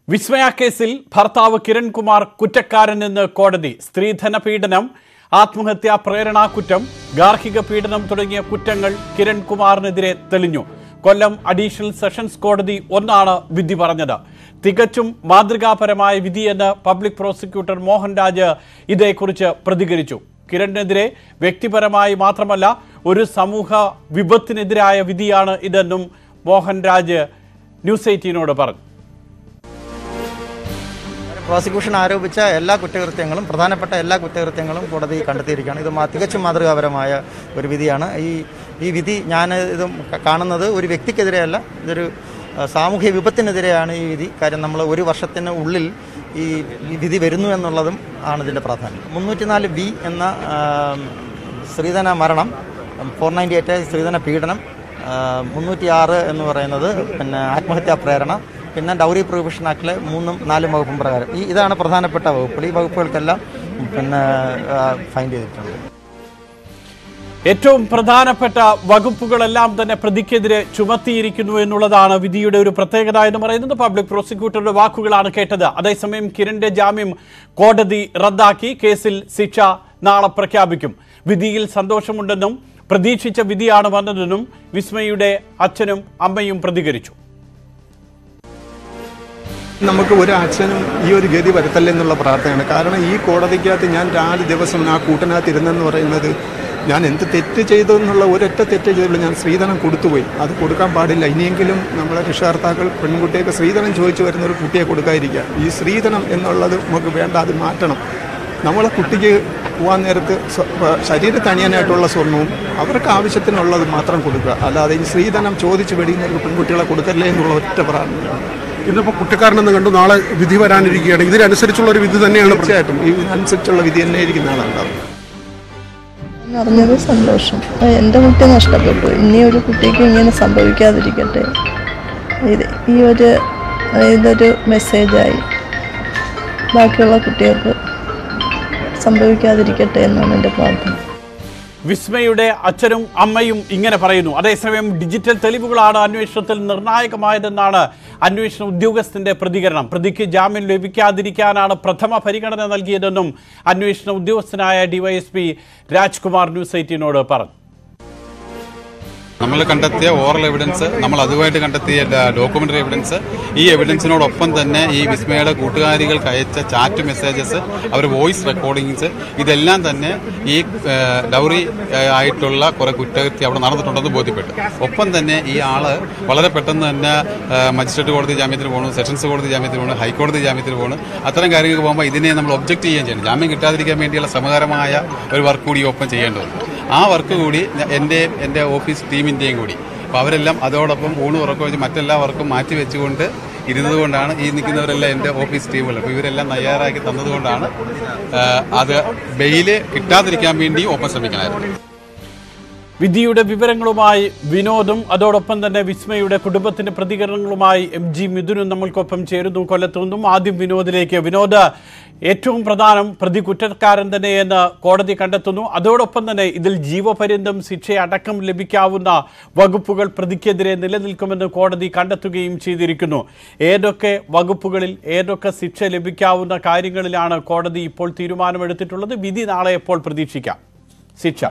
വിസ്മയ കേസിൽ ഭർത്താവ് കിരൺകുമാർ കുറ്റക്കാരനെന്ന് കോടതി സ്ത്രീധന പീഡനം ആത്മഹത്യാ പ്രേരണാ കുറ്റം ഗാർഹിക പീഡനം തുടങ്ങിയ കുറ്റങ്ങൾ കിരൺകുമാറിനെതിരെ തെളിഞ്ഞു കൊല്ലം അഡീഷണൽ സെഷൻസ് കോടതി ഒന്നാണ് വിധി പറഞ്ഞത് തികച്ചും മാതൃകാപരമായ വിധിയെന്ന് പബ്ലിക് പ്രോസിക്യൂട്ടർ മോഹൻരാജ് ഇതേക്കുറിച്ച് പ്രതികരിച്ചു കിരണിനെതിരെ വ്യക്തിപരമായി മാത്രമല്ല ഒരു സമൂഹ വിപത്തിനെതിരായ വിധിയാണ് ഇതെന്നും മോഹൻരാജ് ന്യൂസ് എയ്റ്റീനോട് പറഞ്ഞു പ്രോസിക്യൂഷൻ ആരോപിച്ച എല്ലാ കുറ്റകൃത്യങ്ങളും പ്രധാനപ്പെട്ട എല്ലാ കുറ്റകൃത്യങ്ങളും കോടതി കണ്ടെത്തിയിരിക്കുകയാണ് ഇത് മാ- തികച്ചും മാതൃകാപരമായ ഒരു വിധിയാണ് ഈ ഈ വിധി ഞാൻ ഇത് കാണുന്നത് ഒരു വ്യക്തിക്കെതിരെയല്ല ഇതൊരു ആ, സാമൂഹ്യ വിപത്തിനെതിരെയാണ് ഈ വിധി കാര്യം നമ്മൾ ഒരു വർഷത്തിന് ഉള്ളിൽ ഈ ഈ വിധി വരുന്നു എന്നുള്ളതും ആണ് ഇതിൻ്റെ പ്രാധാന്യം മുന്നൂറ്റിനാല് ബി എന്ന ആ, സ്ത്രീധന മരണം ഫോർ നയൻറ്റി എയ്റ്റ് സ്ത്രീധന പീഡനം മുന്നൂറ്റി ആറ് എന്ന് പറയുന്നത് പിന്നെ ആത്മഹത്യാ പ്രേരണ പിന്നെ ഡൗറി പ്രൊഹിബിഷൻ ആക്ടിലെ മൂന്നും നാലും വകുപ്പും പ്രകാരം ഈ ഇതാണ് പ്രധാനപ്പെട്ട വകുപ്പുകൾ ഈ വകുപ്പുകൾക്കെല്ലാം പിന്നെ ഫൈൻ ചെയ്തിട്ടുണ്ട് ഏറ്റവും പ്രധാനപ്പെട്ട വകുപ്പുകളെല്ലാം തന്നെ പ്രതിക്കെതിരെ ചുമത്തിയിരിക്കുന്നു എന്നുള്ളതാണ് വിധിയുടെ ഒരു പ്രത്യേകത എന്ന് പറയുന്നത് പബ്ലിക് പ്രോസിക്യൂട്ടറുടെ വാക്കുകളാണ് കേട്ടത് അതേസമയം കിരണിന്റെ ജാമ്യം കോടതി റദ്ദാക്കി കേസിൽ ശിക്ഷ നാളെ പ്രഖ്യാപിക്കും വിധിയിൽ സന്തോഷമുണ്ടെന്നും പ്രതീക്ഷിച്ച വിധിയാണ് വന്നതെന്നും വിസ്മയുടെ അച്ഛനും അമ്മയും പ്രതികരിച്ചു നമുക്ക് ഒരു അച്ഛനും ഈ ഒരു ഗതി വരുത്തല്ല എന്നുള്ള പ്രാർത്ഥനയാണ് കാരണം ഈ കോടതിക്കകത്ത് ഞാൻ നാല് ദിവസം ആ കൂട്ടിനകത്ത് ഇരുന്നെന്ന് പറയുന്നത് ഞാൻ എന്ത് തെറ്റ് ചെയ്തു എന്നുള്ള ഒരൊറ്റ തെറ്റ് ചെയ്തുള്ളൂ ഞാൻ സ്ത്രീധനം കൊടുത്തുപോയി അത് കൊടുക്കാൻ പാടില്ല ഇനിയെങ്കിലും നമ്മളെ രക്ഷകർത്താക്കൾ പെൺകുട്ടിയൊക്കെ സ്ത്രീധനം ചോദിച്ചു വരുന്ന ഒരു കുട്ടിയെ കൊടുക്കാതിരിക്കുക ഈ സ്ത്രീധനം എന്നുള്ളത് നമുക്ക് വേണ്ട അത് മാറ്റണം നമ്മളെ കുട്ടിക്ക് പോകാൻ നേരത്ത് സ്വ- പ- ശരീരത്ത് അണിയാനായിട്ടുള്ള സ്വർണവും അവർക്ക് ആവശ്യത്തിനുള്ളത് മാത്രം കൊടുക്കുക അല്ലാതെ ഈ സ്ത്രീധനം ചോദിച്ച് വെടിയുന്ന ഒരു പെൺകുട്ടികളെ കൊടുക്കല്ലേ എന്നുള്ള ഒറ്റ പ്രാർത്ഥനയാണ് ഇന്നിപ്പോൾ കുറ്റക്കാരനെന്ന് കണ്ടു നാളെ വിധി വരാനിരിക്കുകയാണ് ഇതിനനുസരിച്ചുള്ള ഒരു വിധി തന്നെയാണ് പ്ര- തീർച്ചയായിട്ടും ഇതിനനുസരിച്ചുള്ള വിധി തന്നെ ആയിരിക്കും നാളെ ഉണ്ടാവും അറിഞ്ഞത് സന്തോഷം ആ, എൻ്റെ കുട്ടി നഷ്ടപ്പെട്ടു ഇനി ഒരു കുട്ടിക്ക് ഇങ്ങനെ സംഭവിക്കാതിരിക്കട്ടെ ഇത് ഈ ഒരു ഇതൊരു മെസ്സേജായി ബാക്കിയുള്ള കുട്ടികൾക്ക് സംഭവിക്കാതിരിക്കട്ടെ എന്നാണ് എൻ്റെ പ്രാർത്ഥന വിസ്മയുടെ അച്ഛനും അമ്മയും ഇങ്ങനെ പറയുന്നു അതേസമയം ഡിജിറ്റൽ തെളിവുകളാണ് അന്വേഷണത്തിൽ നിർണായകമായതെന്നാണ് അന്വേഷണ ഉദ്യോഗസ്ഥന്റെ പ്രതികരണം പ്രതിക്ക് ജാമ്യം ലഭിക്കാതിരിക്കാനാണ് പ്രഥമ പരിഗണന നൽകിയതെന്നും അന്വേഷണ ഉദ്യോഗസ്ഥനായ ഡിവൈഎസ്പി രാജ്കുമാർ ന്യൂസ് എയ്റ്റീനോട് പറഞ്ഞു നമ്മൾ കണ്ടെത്തിയ ഓറൽ എവിഡൻസ് നമ്മൾ അതുമായിട്ട് കണ്ടെത്തിയ ഡോക്യുമെന്ററി എവിഡൻസ് ഈ എവിഡൻസിനോടൊപ്പം തന്നെ ഈ വിസ്മയുടെ കൂട്ടുകാരികൾക്ക് അയച്ച ചാറ്റ് മെസ്സേജസ് അവർ വോയിസ് റെക്കോർഡിങ്സ് ഇതെല്ലാം തന്നെ ഈ ഡൗറി ആയിട്ടുള്ള കുറെ കുറ്റകൃത്യം അവിടെ നടന്നിട്ടുണ്ടെന്ന് ബോധ്യപ്പെട്ടു ഒപ്പം തന്നെ ഈ ആള് വളരെ പെട്ടെന്ന് തന്നെ ആ, മജിസ്ട്രേറ്റ് കോടതി ജാമ്യത്തിന് പോകണം സെഷൻസ് കോടതി ജാമ്യത്തിന് പോകണം ഹൈക്കോടതി ജാമ്യത്തിന് പോകണം അത്തരം കാര്യങ്ങൾക്ക് പോകുമ്പോൾ ഇതിനെ നമ്മൾ ഒബ്ജക്റ്റ് ചെയ്യുകയും ചെയ്യണം ജാമ്യം കിട്ടാതിരിക്കാൻ വേണ്ടിയുള്ള ശ്രമകരമായ ഒരു വർക്ക് കൂടി ഒപ്പം ചെയ്യേണ്ടതുണ്ട് ആ വർക്ക് കൂടി ഞ- എൻ്റെ എൻ്റെ ഓഫീസ് ടീമിൻ്റെയും കൂടി അപ്പോൾ അവരെല്ലാം അതോടൊപ്പം ഊണ് ഉറക്കം വെച്ച് മറ്റെല്ലാ വർക്കും മാറ്റി വെച്ചുകൊണ്ട് ഇരുന്നത് കൊണ്ടാണ് ഈ നിൽക്കുന്നവരെല്ലാം എൻ്റെ ഓഫീസ് ടീമുകൾ അപ്പോൾ ഇവരെല്ലാം തയ്യാറാക്കി തന്നതുകൊണ്ടാണ് ആ, അത് ബെയില് കിട്ടാതിരിക്കാൻ വേണ്ടിയും ഒപ്പം ശ്രമിക്കണമായിരുന്നു വിധിയുടെ വിവരങ്ങളുമായി വിനോദും അതോടൊപ്പം തന്നെ വിസ്മയുടെ കുടുംബത്തിന്റെ പ്രതികരണങ്ങളുമായി എം ജി മിഥുനും നമ്മൾക്കൊപ്പം ചേരുന്നു കൊല്ലത്തു നിന്നും ആദ്യം വിനോദിലേക്ക് വിനോദ് ഏറ്റവും പ്രധാനം പ്രതി കുറ്റക്കാരൻ തന്നെയെന്ന് കോടതി കണ്ടെത്തുന്നു അതോടൊപ്പം തന്നെ ഇതിൽ ജീവപര്യന്തം ശിക്ഷയടക്കം ലഭിക്കാവുന്ന വകുപ്പുകൾ പ്രതിക്കെതിരെ നിലനിൽക്കുമെന്ന് കോടതി കണ്ടെത്തുകയും ചെയ്തിരിക്കുന്നു ഏതൊക്കെ വകുപ്പുകളിൽ ഏതൊക്കെ ശിക്ഷ ലഭിക്കാവുന്ന കാര്യങ്ങളിലാണ് കോടതി ഇപ്പോൾ തീരുമാനമെടുത്തിട്ടുള്ളത് വിധി നാളെ എപ്പോൾ പ്രതീക്ഷിക്കാം ശിക്ഷ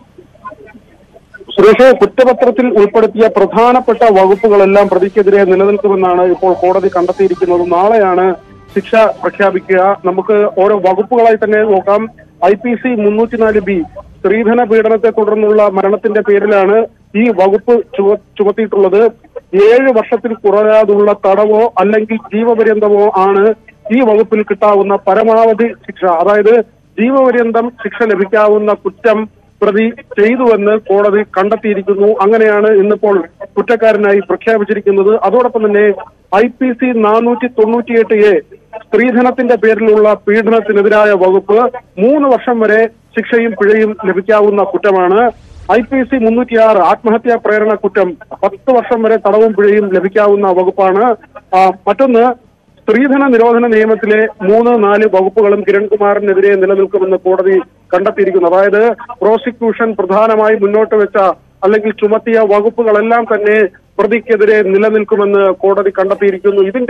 സുരേഷ് കുറ്റപത്രത്തിൽ ഉൾപ്പെടുത്തിയ പ്രധാനപ്പെട്ട വകുപ്പുകളെല്ലാം പ്രതിക്കെതിരെ നിലനിൽക്കുമെന്നാണ് ഇപ്പോൾ കോടതി കണ്ടെത്തിയിരിക്കുന്നത് നാളെയാണ് ശിക്ഷ പ്രഖ്യാപിക്കുക നമുക്ക് ഓരോ വകുപ്പുകളായി തന്നെ നോക്കാം ഐ പി സി മുന്നൂറ്റിനാല് ബി സ്ത്രീധന പീഡനത്തെ തുടർന്നുള്ള മരണത്തിന്റെ പേരിലാണ് ഈ വകുപ്പ് ചുവ- ചുമത്തിയിട്ടുള്ളത് ഏഴ് വർഷത്തിൽ കുറയാതുള്ള തടവോ അല്ലെങ്കിൽ ജീവപര്യന്തമോ ആണ് ഈ വകുപ്പിൽ കിട്ടാവുന്ന പരമാവധി ശിക്ഷ അതായത് ജീവപര്യന്തം ശിക്ഷ ലഭിക്കാവുന്ന കുറ്റം പ്രതി ചെയ്തുവെന്ന് കോടതി കണ്ടെത്തിയിരിക്കുന്നു അങ്ങനെയാണ് ഇന്നിപ്പോൾ കുറ്റക്കാരനായി പ്രഖ്യാപിച്ചിരിക്കുന്നത് അതോടൊപ്പം തന്നെ ഐ പി സി നാനൂറ്റി തൊണ്ണൂറ്റിയെട്ട് എ സ്ത്രീധനത്തിന്റെ പേരിലുള്ള പീഡനത്തിനെതിരായ വകുപ്പ് മൂന്ന് വർഷം വരെ ശിക്ഷയും പിഴയും ലഭിക്കാവുന്ന കുറ്റമാണ് ഐ പി സി മുന്നൂറ്റിയാറ് ആത്മഹത്യാ പ്രേരണ കുറ്റം പത്ത് വർഷം വരെ തടവും പിഴയും ലഭിക്കാവുന്ന വകുപ്പാണ് ആ, മറ്റൊന്ന് സ്ത്രീധന നിരോധന നിയമത്തിലെ മൂന്ന് നാല് വകുപ്പുകളും കിരൺകുമാറിനെതിരെ നിലനിൽക്കുമെന്ന് കോടതി കണ്ടെത്തിയിരിക്കുന്നു അതായത് പ്രോസിക്യൂഷൻ പ്രധാനമായി മുന്നോട്ട് വെച്ച അല്ലെങ്കിൽ ചുമത്തിയ വകുപ്പുകളെല്ലാം തന്നെ പ്രതിക്കെതിരെ നിലനിൽക്കുമെന്ന് കോടതി കണ്ടെത്തിയിരിക്കുന്നു ഇതിന്റെ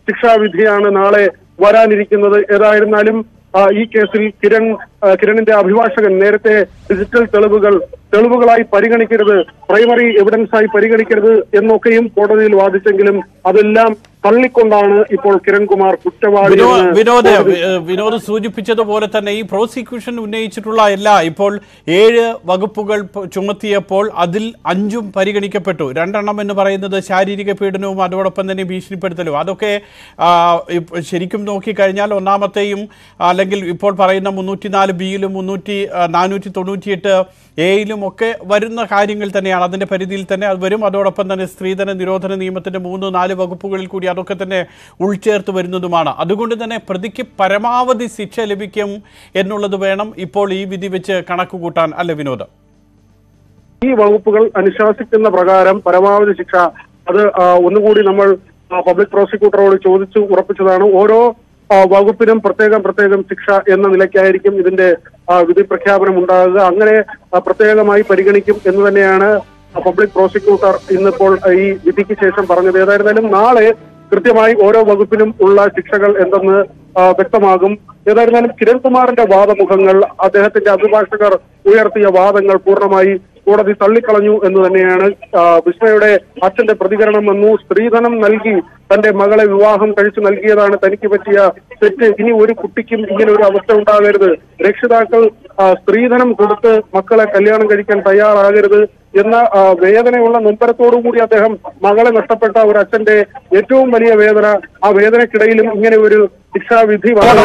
ശിക്ഷാവിധിയാണ് നാളെ വരാനിരിക്കുന്നത് ഏതായിരുന്നാലും ആ, ഈ കേസിൽ കിരൺ ആ, കിരണിന്റെ അഭിഭാഷകൻ നേരത്തെ ഡിജിറ്റൽ തെളിവുകൾ തെളിവുകളായി പരിഗണിക്കരുത് പ്രൈമറി എവിഡൻസായി പരിഗണിക്കരുത് എന്നൊക്കെയും കോടതിയിൽ വാദിച്ചെങ്കിലും അതെല്ലാം തള്ളിക്കൊണ്ടാണ് ഇപ്പോൾ കിരൺകുമാർ കുറ്റവാളി വിനോ- എന്ന് വിനോദ് കോടതി ഏഹ് വിനോദ് സൂചിപ്പിച്ചതുപോലെ തന്നെ ഈ പ്രോസിക്യൂഷൻ ഉന്നയിച്ചിട്ടുള്ള എല്ലാ ഇപ്പോൾ ഏഴ് വകുപ്പുകൾ പ- ചുമത്തിയപ്പോൾ അതിൽ അഞ്ചും പരിഗണിക്കപ്പെട്ടു രണ്ടെണ്ണം എന്ന് പറയുന്നത് ശാരീരിക പീഡനവും അതോടൊപ്പം തന്നെ ഭീഷണിപ്പെടുത്തലും അതൊക്കെ ആ, ഇപ്പ- ശരിക്കും നോക്കിക്കഴിഞ്ഞാൽ ഒന്നാമത്തെയും അല്ലെങ്കിൽ ഇപ്പോൾ പറയുന്ന മുന്നൂറ്റിനാല് ബിയിലും മുന്നൂറ്റി നാനൂറ്റി തൊണ്ണൂറ്റിയെട്ട് എയിലും ഒക്കെ വരുന്ന കാര്യങ്ങൾ തന്നെയാണ് അതിന്റെ പരിധിയിൽ തന്നെ അത് വരും അതോടൊപ്പം തന്നെ സ്ത്രീധന നിരോധന നിയമത്തിന്റെ മൂന്ന് നാല് വകുപ്പുകളിൽ കൂടി അതൊക്കെ തന്നെ ഉൾച്ചേർത്ത് വരുന്നതുമാണ് അതുകൊണ്ട് തന്നെ പ്രതിക്ക് പരമാവധി ശിക്ഷ ലഭിക്കും എന്നുള്ളത് വേണം ഇപ്പോൾ ഈ വിധി വെച്ച് കണക്ക് കൂട്ടാൻ അല്ലെ വിനോദ് ഈ വകുപ്പുകൾ അനുശാസിക്കുന്ന പ്രകാരം പരമാവധി ശിക്ഷ അത് ആ, ഒന്നുകൂടി നമ്മൾ ആ, പബ്ലിക് പ്രോസിക്യൂട്ടറോട് ചോദിച്ചു ഉറപ്പിച്ചതാണ് ഓരോ ആ, വകുപ്പിനും പ്രത്യേകം പ്രത്യേകം ശിക്ഷ എന്ന നിലയ്ക്കായിരിക്കും ഇതിന്റെ ആ, വിധി പ്രഖ്യാപനം ഉണ്ടാകുക അങ്ങനെ ആ, പ്രത്യേകമായി പരിഗണിക്കും എന്ന് തന്നെയാണ് ആ, പബ്ലിക് പ്രോസിക്യൂട്ടർ ഇന്നിപ്പോൾ ഈ വിധിക്ക് ശേഷം പറഞ്ഞത് ഏതായിരുന്നാലും നാളെ കൃത്യമായി ഓരോ വകുപ്പിനും ഉള്ള ശിക്ഷകൾ എന്തെന്ന് ആ, വ്യക്തമാകും ഏതായിരുന്നാലും കിരൺകുമാറിന്റെ വാദമുഖങ്ങൾ അദ്ദേഹത്തിന്റെ അഭിഭാഷകർ ഉയർത്തിയ വാദങ്ങൾ പൂർണ്ണമായി കോടതി തള്ളിക്കളഞ്ഞു എന്ന് തന്നെയാണ് ആ, വിസ്മയുടെ അച്ഛന്റെ പ്രതികരണം വന്നു സ്ത്രീധനം നൽകി തന്റെ മകളെ വിവാഹം കഴിച്ചു നൽകിയതാണ് തനിക്ക് പറ്റിയ തെറ്റ് ഇനി ഒരു കുട്ടിക്കും ഇങ്ങനെ ഒരു അവസ്ഥ ഉണ്ടാകരുത് രക്ഷിതാക്കൾ ആ, സ്ത്രീധനം കൊടുത്ത് മക്കളെ കല്യാണം കഴിക്കാൻ തയ്യാറാകരുത് എന്ന ആ, വേദനയുള്ള നൊമ്പരത്തോടു കൂടി അദ്ദേഹം മകളെ നഷ്ടപ്പെട്ട ഒരു അച്ഛന്റെ ഏറ്റവും വലിയ വേദന ആ വേദനക്കിടയിലും ഇങ്ങനെ ഒരു ശിക്ഷാവിധി വന്നു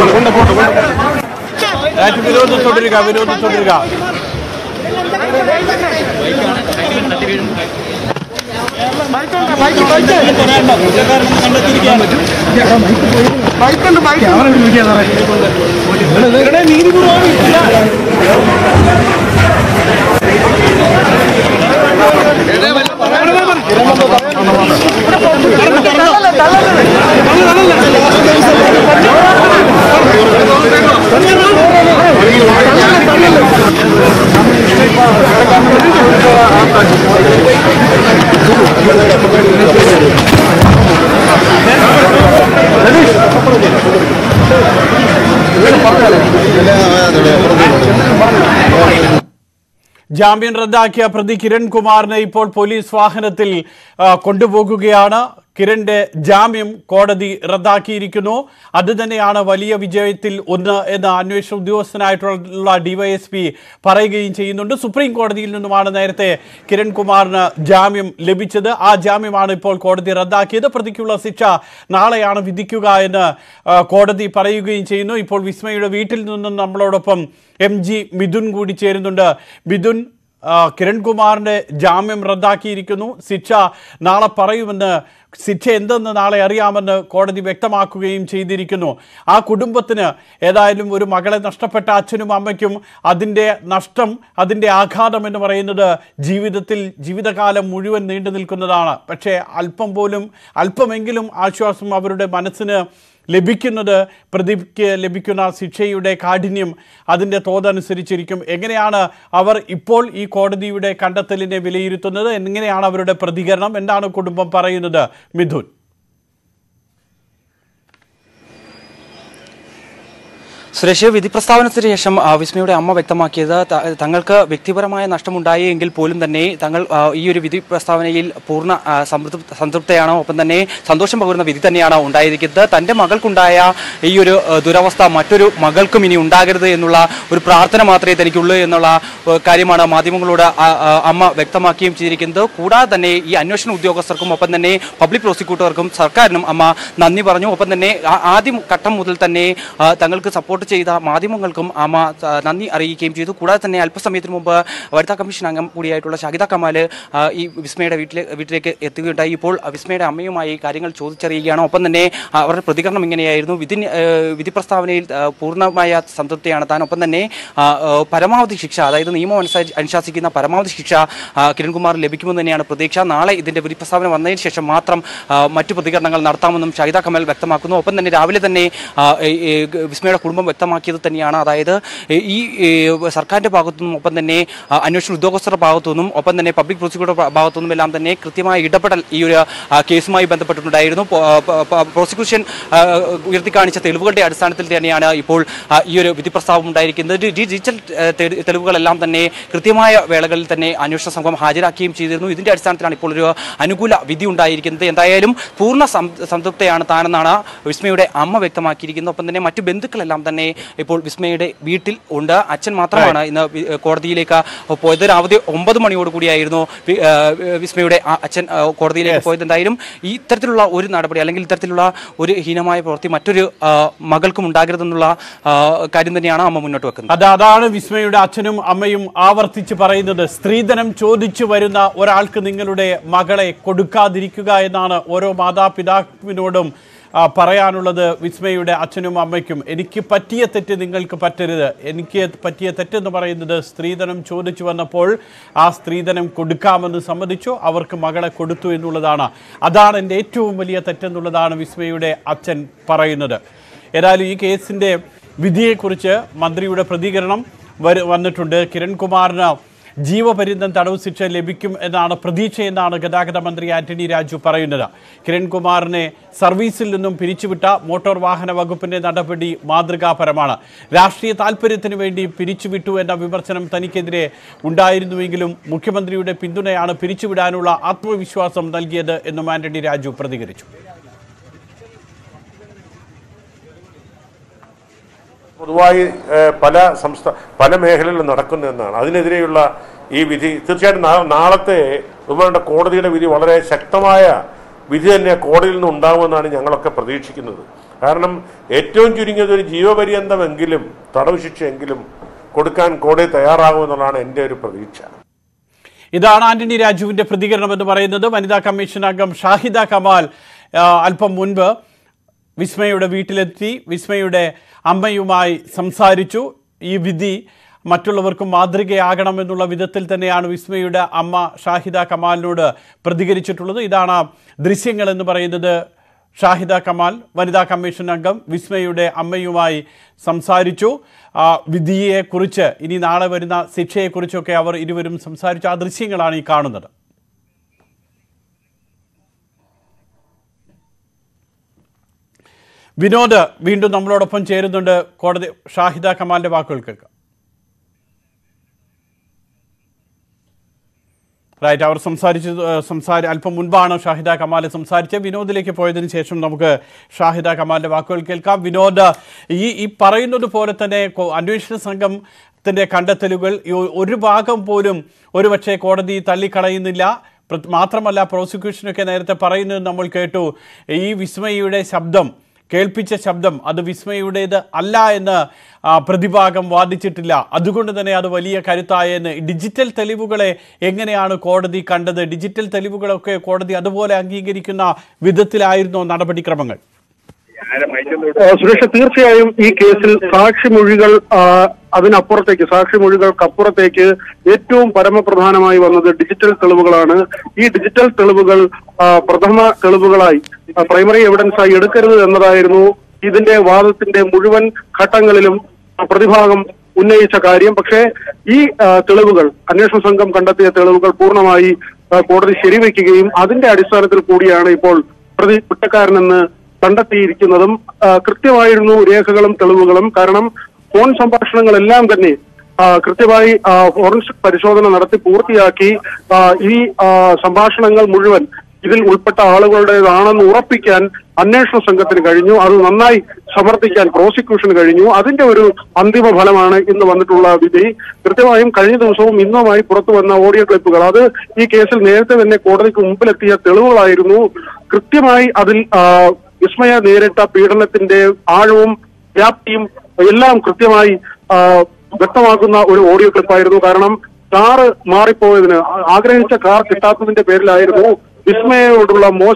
രാജ് വിനോദ് തുടരുക വിനോദ് തുടരുക ജാമ്യം റദ്ദാക്കിയ പ്രതി കിരൺ കുമാറിനെ ഇപ്പോൾ പോലീസ് വാഹനത്തിൽ ആ, കൊണ്ടുപോകുകയാണ് കിരണിന്റെ ജാമ്യം കോടതി റദ്ദാക്കിയിരിക്കുന്നു അത് തന്നെയാണ് വലിയ വിജയത്തിൽ ഒന്ന് എന്ന് അന്വേഷണ ഉദ്യോഗസ്ഥനായിട്ടുള്ള ഡിവൈഎസ്പി പറയുകയും ചെയ്യുന്നുണ്ട് സുപ്രീം കോടതിയിൽ നിന്നുമാണ് നേരത്തെ കിരൺ കുമാറിന് ജാമ്യം ലഭിച്ചത് ആ ജാമ്യമാണ് ഇപ്പോൾ കോടതി റദ്ദാക്കിയത് പ്രതിക്കുള്ള ശിക്ഷ നാളെയാണ് വിധിക്കുക എന്ന് ആ, കോടതി പറയുകയും ചെയ്യുന്നു ഇപ്പോൾ വിസ്മയുടെ വീട്ടിൽ നിന്നും നമ്മളോടൊപ്പം എം ജി മിഥുൻ കൂടി ചേരുന്നുണ്ട് മിഥുൻ ആ, കിരൺകുമാറിന്റെ ജാമ്യം റദ്ദാക്കിയിരിക്കുന്നു ശിക്ഷ നാളെ പറയുമെന്ന് ശിക്ഷ എന്തെന്ന് നാളെ അറിയാമെന്ന് കോടതി വ്യക്തമാക്കുകയും ചെയ്തിരിക്കുന്നു ആ കുടുംബത്തിന് ഏതായാലും ഒരു മകളെ നഷ്ടപ്പെട്ട അച്ഛനും അമ്മയ്ക്കും അതിൻ്റെ നഷ്ടം അതിൻ്റെ ആഘാതം എന്ന് പറയുന്നത് ജീവിതത്തിൽ ജീവിതകാലം മുഴുവൻ നീണ്ടു നിൽക്കുന്നതാണ് പക്ഷേ അല്പം പോലും അല്പമെങ്കിലും ആശ്വാസം അവരുടെ മനസ്സിന് ലഭിക്കുന്നത് പ്രതിക്ക് ലഭിക്കുന്ന ശിക്ഷയുടെ കാഠിന്യം അതിൻ്റെ തോതനുസരിച്ചിരിക്കും എങ്ങനെയാണ് അവർ ഇപ്പോൾ ഈ കോടതിയുടെ കണ്ടെത്തലിനെ വിലയിരുത്തുന്നത് എങ്ങനെയാണ് അവരുടെ പ്രതികരണം എന്താണ് കുടുംബം പറയുന്നത് മിഥുൻ സുരേഷ് വിധി പ്രസ്താവനത്തിന് ശേഷം ആ, വിസ്മയുടെ അമ്മ വ്യക്തമാക്കിയത് ത- തങ്ങൾക്ക് വ്യക്തിപരമായ നഷ്ടമുണ്ടായി എങ്കിൽ പോലും തന്നെ തങ്ങൾ ആ, ഈ ഒരു വിധി പ്രസ്താവനയിൽ പൂർണ്ണ ആ, സംതൃപ്ത സംതൃപ്തയാണ് ഒപ്പം തന്നെ സന്തോഷം പകരുന്ന വിധി തന്നെയാണ് ഉണ്ടായിരിക്കുന്നത് തന്റെ മകൾക്കുണ്ടായ ഈ ഒരു ആ, ദുരവസ്ഥ മറ്റൊരു മകൾക്കും ഇനി ഉണ്ടാകരുത് എന്നുള്ള ഒരു പ്രാർത്ഥന മാത്രമേ തനിക്കുള്ളൂ എന്നുള്ള ആ, കാര്യമാണ് മാധ്യമങ്ങളോട് ആ, ആ, അമ്മ വ്യക്തമാക്കുകയും ചെയ്തിരിക്കുന്നത് കൂടാതെ തന്നെ ഈ അന്വേഷണ ഉദ്യോഗസ്ഥർക്കും ഒപ്പം തന്നെ പബ്ലിക് പ്രോസിക്യൂട്ടർക്കും സർക്കാരിനും അമ്മ നന്ദി പറഞ്ഞു ഒപ്പം തന്നെ ആ- ആദ്യം ഘട്ടം മുതൽ തന്നെ ആ, തങ്ങൾക്ക് സപ്പോർട്ട് ചെയ്ത മാധ്യമങ്ങൾക്കും അമ്മ ആ, നന്ദി അറിയിക്കുകയും ചെയ്തു കൂടാതെ തന്നെ അല്പസമയത്തിന് മുമ്പ് വനിതാ കമ്മീഷൻ അംഗം കൂടിയായിട്ടുള്ള ഷഹിദ കമാൽ ആ, ഈ വിസ്മയുടെ വീട്ടിലെ വീട്ടിലേക്ക് എത്തുകയുണ്ടായി ഇപ്പോൾ വിസ്മയുടെ അമ്മയുമായി കാര്യങ്ങൾ ചോദിച്ചറിയുകയാണ് ഒപ്പം തന്നെ ആ, അവരുടെ പ്രതികരണം ഇങ്ങനെയായിരുന്നു വിധി ആ, വിധി പ്രസ്താവനയിൽ ആ, പൂർണ്ണമായ സംതൃപ്തിയാണ് താൻ ഒപ്പം തന്നെ ആ, ആ, പരമാവധി ശിക്ഷ അതായത് നിയമം അനുസരിച്ച് അനുശാസിക്കുന്ന പരമാവധി ശിക്ഷ ആ, കിരൺകുമാർ ലഭിക്കുമെന്ന് തന്നെയാണ് പ്രതീക്ഷ നാളെ ഇതിന്റെ വിധി പ്രസ്താവന വന്നതിന് ശേഷം മാത്രം ആ, മറ്റു പ്രതികരണങ്ങൾ നടത്താമെന്നും ഷഹിദ കമൽ വ്യക്തമാക്കുന്നു ഒപ്പം തന്നെ രാവിലെ തന്നെ ആ, ഈ- ഈ വിസ്മയുടെ കുടുംബം വ്യക്തമാക്കിയത് തന്നെയാണ് അതായത് ഈ- ഈ ഈ സർക്കാരിന്റെ ഭാഗത്തു നിന്നും ഒപ്പം തന്നെ ആ, അന്വേഷണ ഉദ്യോഗസ്ഥരുടെ ഭാഗത്തു നിന്നും ഒപ്പം തന്നെ പബ്ലിക് പ്രോസിക്യൂട്ടർ ഭാഗത്തു നിന്നും എല്ലാം തന്നെ കൃത്യമായ ഇടപെടൽ ഈ ഒരു ആ, കേസുമായി ബന്ധപ്പെട്ടിട്ടുണ്ടായിരുന്നു പോ- ആ, പ- പ- പ്രോസിക്യൂഷൻ ആ, ഉയർത്തിക്കാണിച്ച തെളിവുകളുടെ അടിസ്ഥാനത്തിൽ തന്നെയാണ് ഇപ്പോൾ ആ, ഈ ഒരു വിധി പ്രസ്താവം ഉണ്ടായിരിക്കുന്നത് ഡി- ഡിജിറ്റൽ ആ, തെ- തെളിവുകളെല്ലാം തന്നെ കൃത്യമായ വേളകളിൽ തന്നെ അന്വേഷണ സംഘം ഹാജരാക്കുകയും ചെയ്തിരുന്നു ഇതിന്റെ അടിസ്ഥാനത്തിലാണ് ഇപ്പോൾ ഒരു അനുകൂല വിധി ഉണ്ടായിരിക്കുന്നത് എന്തായാലും പൂർണ്ണ സം- സംതൃപ്തയാണ് താനെന്നാണ് വിസ്മയുടെ അമ്മ വ്യക്തമാക്കിയിരിക്കുന്നത് ഒപ്പം തന്നെ മറ്റു ബന്ധുക്കളെല്ലാം തന്നെ ഇപ്പോൾ വിസ്മയുടെ വീട്ടിൽ ഉണ്ട് അച്ഛൻ മാത്രമാണ് ഇന്ന് വി- കോടതിയിലേക്ക് പോയത് രാവിലെ ഒമ്പത് മണിയോട് കൂടിയായിരുന്നു വി- ആ, വിസ്മയുടെ ആ അച്ഛൻ ആ, കോടതിയിലേക്ക് പോയത് എന്തായാലും ഈ ഇത്തരത്തിലുള്ള ഒരു നടപടി അല്ലെങ്കിൽ ഇത്തരത്തിലുള്ള ഒരു ഹീനമായ പ്രവൃത്തി മറ്റൊരു ആ, മകൾക്കും ഉണ്ടാകരുതെന്നുള്ള ആ, കാര്യം തന്നെയാണ് അമ്മ മുന്നോട്ട് വെക്കുന്നത് അത് അതാണ് വിസ്മയുടെ അച്ഛനും അമ്മയും ആവർത്തിച്ച് പറയുന്നത് സ്ത്രീധനം ചോദിച്ചു വരുന്ന ഒരാൾക്ക് നിങ്ങളുടെ മകളെ കൊടുക്കാതിരിക്കുക എന്നാണ് ഓരോ മാതാപിതാവിനോടും ആ, പറയാനുള്ളത് വിസ്മയുടെ അച്ഛനും അമ്മയ്ക്കും എനിക്ക് പറ്റിയ തെറ്റ് നിങ്ങൾക്ക് പറ്റരുത് എനിക്ക് പറ്റിയ തെറ്റെന്ന് പറയുന്നത് സ്ത്രീധനം ചോദിച്ചു വന്നപ്പോൾ ആ സ്ത്രീധനം കൊടുക്കാമെന്ന് സമ്മതിച്ചു അവർക്ക് മകളെ കൊടുത്തു എന്നുള്ളതാണ് അതാണ് എൻ്റെ ഏറ്റവും വലിയ തെറ്റെന്നുള്ളതാണ് വിസ്മയുടെ അച്ഛൻ പറയുന്നത് ഏതായാലും ഈ കേസിൻ്റെ വിധിയെക്കുറിച്ച് മന്ത്രിയുടെ പ്രതികരണം വരു വന്നിട്ടുണ്ട് കിരൺകുമാറിന് ജീവപര്യന്തം തടവ് ശിക്ഷ ലഭിക്കും എന്നാണ് പ്രതീക്ഷയെന്നാണ് ഗതാഗത മന്ത്രി ആന്റണി രാജു പറയുന്നത് കിരൺകുമാറിനെ സർവീസിൽ നിന്നും പിരിച്ചുവിട്ട മോട്ടോർ വാഹന വകുപ്പിന്റെ നടപടി മാതൃകാപരമാണ് രാഷ്ട്രീയ താൽപര്യത്തിന് വേണ്ടി പിരിച്ചുവിട്ടു എന്ന വിമർശനം തനിക്കെതിരെ ഉണ്ടായിരുന്നുവെങ്കിലും മുഖ്യമന്ത്രിയുടെ പിന്തുണയാണ് പിരിച്ചുവിടാനുള്ള ആത്മവിശ്വാസം നൽകിയത് എന്നും ആന്റണി രാജു പ്രതികരിച്ചു പൊതുവായി ഏഹ്, പല സംസ്ഥാന പല മേഖലകളിലും നടക്കുന്നു എന്നാണ് അതിനെതിരെയുള്ള ഈ വിധി തീർച്ചയായിട്ടും നാ- നാളത്തെ ബഹുമാനപ്പെട്ട കോടതിയുടെ വിധി വളരെ ശക്തമായ വിധി തന്നെ കോടതിയിൽ നിന്ന് ഉണ്ടാകുമെന്നാണ് ഞങ്ങളൊക്കെ പ്രതീക്ഷിക്കുന്നത് കാരണം ഏറ്റവും ചുരുങ്ങിയത് ഒരു ജീവപര്യന്തമെങ്കിലും തടവ് ശിക്ഷയെങ്കിലും കൊടുക്കാൻ കോടതി തയ്യാറാകുമെന്നുള്ളതാണ് എൻ്റെ ഒരു പ്രതീക്ഷ ഇതാണ് ആന്റണി രാജുവിന്റെ പ്രതികരണം എന്ന് പറയുന്നത് വനിതാ കമ്മീഷൻ അംഗം ഷാഹിദ കമാൽ ആ, അല്പം മുൻപ് വിസ്മയുടെ വീട്ടിലെത്തി വിസ്മയുടെ അമ്മയുമായി സംസാരിച്ചു ഈ വിധി മറ്റുള്ളവർക്കും മാതൃകയാകണമെന്നുള്ള വിധത്തിൽ തന്നെയാണ് വിസ്മയുടെ അമ്മ ഷാഹിദ കമാലിനോട് പ്രതികരിച്ചിട്ടുള്ളത് ഇതാണ് ദൃശ്യങ്ങൾ എന്ന് പറയുന്നത് ഷാഹിദ കമാൽ വനിതാ കമ്മീഷൻ അംഗം വിസ്മയുടെ അമ്മയുമായി സംസാരിച്ചു ആ, വിധിയെക്കുറിച്ച് ഇനി നാളെ വരുന്ന ശിക്ഷയെക്കുറിച്ചൊക്കെ അവർ ഇരുവരും സംസാരിച്ചു ആ ദൃശ്യങ്ങളാണ് ഈ കാണുന്നത് വിനോദ് വീണ്ടും നമ്മളോടൊപ്പം ചേരുന്നുണ്ട് കോടതി ഷാഹിദ കമാലിന്റെ വാക്കുകൾ കേൾക്കാം റൈറ്റ് അവർ സംസാരിച്ചു സംസാരി അല്പം മുൻപാണ് ഷാഹിദ കമാൽ സംസാരിച്ചത് വിനോദിലേക്ക് പോയതിനു ശേഷം നമുക്ക് ഷാഹിദ കമാലിന്റെ വാക്കുകൾ കേൾക്കാം വിനോദ് ഈ ഈ പറയുന്നത് പോലെ തന്നെ കോ- അന്വേഷണ സംഘത്തിന്റെ കണ്ടെത്തലുകൾ ഈ ഒ- ഒരു ഭാഗം പോലും ഒരുപക്ഷെ കോടതി തള്ളിക്കളയുന്നില്ല പ്ര- മാത്രമല്ല പ്രോസിക്യൂഷനൊക്കെ നേരത്തെ പറയുന്നത് നമ്മൾ കേട്ടു ഈ വിസ്മയുടെ ശബ്ദം കേൾപ്പിച്ച ശബ്ദം അത് വിസ്മയുടേത് അല്ല എന്ന് ആ, പ്രതിഭാഗം വാദിച്ചിട്ടില്ല അതുകൊണ്ട് തന്നെ അത് വലിയ കരുത്തായെന്ന് ഡിജിറ്റൽ തെളിവുകളെ എങ്ങനെയാണ് കോടതി കണ്ടത് ഡിജിറ്റൽ തെളിവുകളൊക്കെ കോടതി അതുപോലെ അംഗീകരിക്കുന്ന വിധത്തിലായിരുന്നോ നടപടിക്രമങ്ങൾ ഏഹ് സുരേഷ തീർച്ചയായും ഈ കേസിൽ സാക്ഷിമൊഴികൾ ആ, അതിനപ്പുറത്തേക്ക് സാക്ഷിമൊഴികൾക്കപ്പുറത്തേക്ക് ഏറ്റവും പരമപ്രധാനമായി വന്നത് ഡിജിറ്റൽ തെളിവുകളാണ് ഈ ഡിജിറ്റൽ തെളിവുകൾ ആ, പ്രഥമ തെളിവുകളായി ആ, പ്രൈമറി എവിഡൻസായി എടുക്കരുത് എന്നതായിരുന്നു ഇതിന്റെ വാദത്തിന്റെ മുഴുവൻ ഘട്ടങ്ങളിലും പ്രതിഭാഗം ഉന്നയിച്ച കാര്യം പക്ഷേ ഈ ആ, തെളിവുകൾ അന്വേഷണ സംഘം കണ്ടെത്തിയ തെളിവുകൾ പൂർണ്ണമായി ആ, കോടതി ശരിവെക്കുകയും അതിന്റെ അടിസ്ഥാനത്തിൽ കൂടിയാണ് ഇപ്പോൾ പ്രതി കുറ്റക്കാരനെന്ന് കണ്ടെത്തിയിരിക്കുന്നതും ആ, കൃത്യമായിരുന്നു രേഖകളും തെളിവുകളും കാരണം ഫോൺ സംഭാഷണങ്ങളെല്ലാം തന്നെ ആ, കൃത്യമായി ആ, ഫോറൻസിക് പരിശോധന നടത്തി പൂർത്തിയാക്കി ആ, ഈ ആ, സംഭാഷണങ്ങൾ മുഴുവൻ ഇതിൽ ഉൾപ്പെട്ട ആളുകളുടേതാണെന്ന് ഉറപ്പിക്കാൻ അന്വേഷണ സംഘത്തിന് കഴിഞ്ഞു അത് നന്നായി സമർത്ഥിക്കാൻ പ്രോസിക്യൂഷന് കഴിഞ്ഞു അതിന്റെ ഒരു അന്തിമ ഫലമാണ് ഇന്ന് വന്നിട്ടുള്ള വിധി കൃത്യമായും കഴിഞ്ഞ ദിവസവും ഇന്നുമായി പുറത്തു വന്ന ഓഡിയോ ക്ലിപ്പുകൾ അത് ഈ കേസിൽ നേരത്തെ തന്നെ കോടതിക്ക് മുമ്പിലെത്തിയ തെളിവുകളായിരുന്നു കൃത്യമായി അതിൽ ആ, വിസ്മയ നേരിട്ട പീഡനത്തിന്റെ ആഴവും വ്യാപ്തിയും എല്ലാം കൃത്യമായി ആ, വ്യക്തമാക്കുന്ന ഒരു ഓഡിയോ ക്ലിപ്പായിരുന്നു കാരണം കാറ് മാറിപ്പോയതിന് ആ- ആഗ്രഹിച്ച കാർ കിട്ടാത്തതിന്റെ പേരിലായിരുന്നു വിസ്മയോടുള്ള മോശം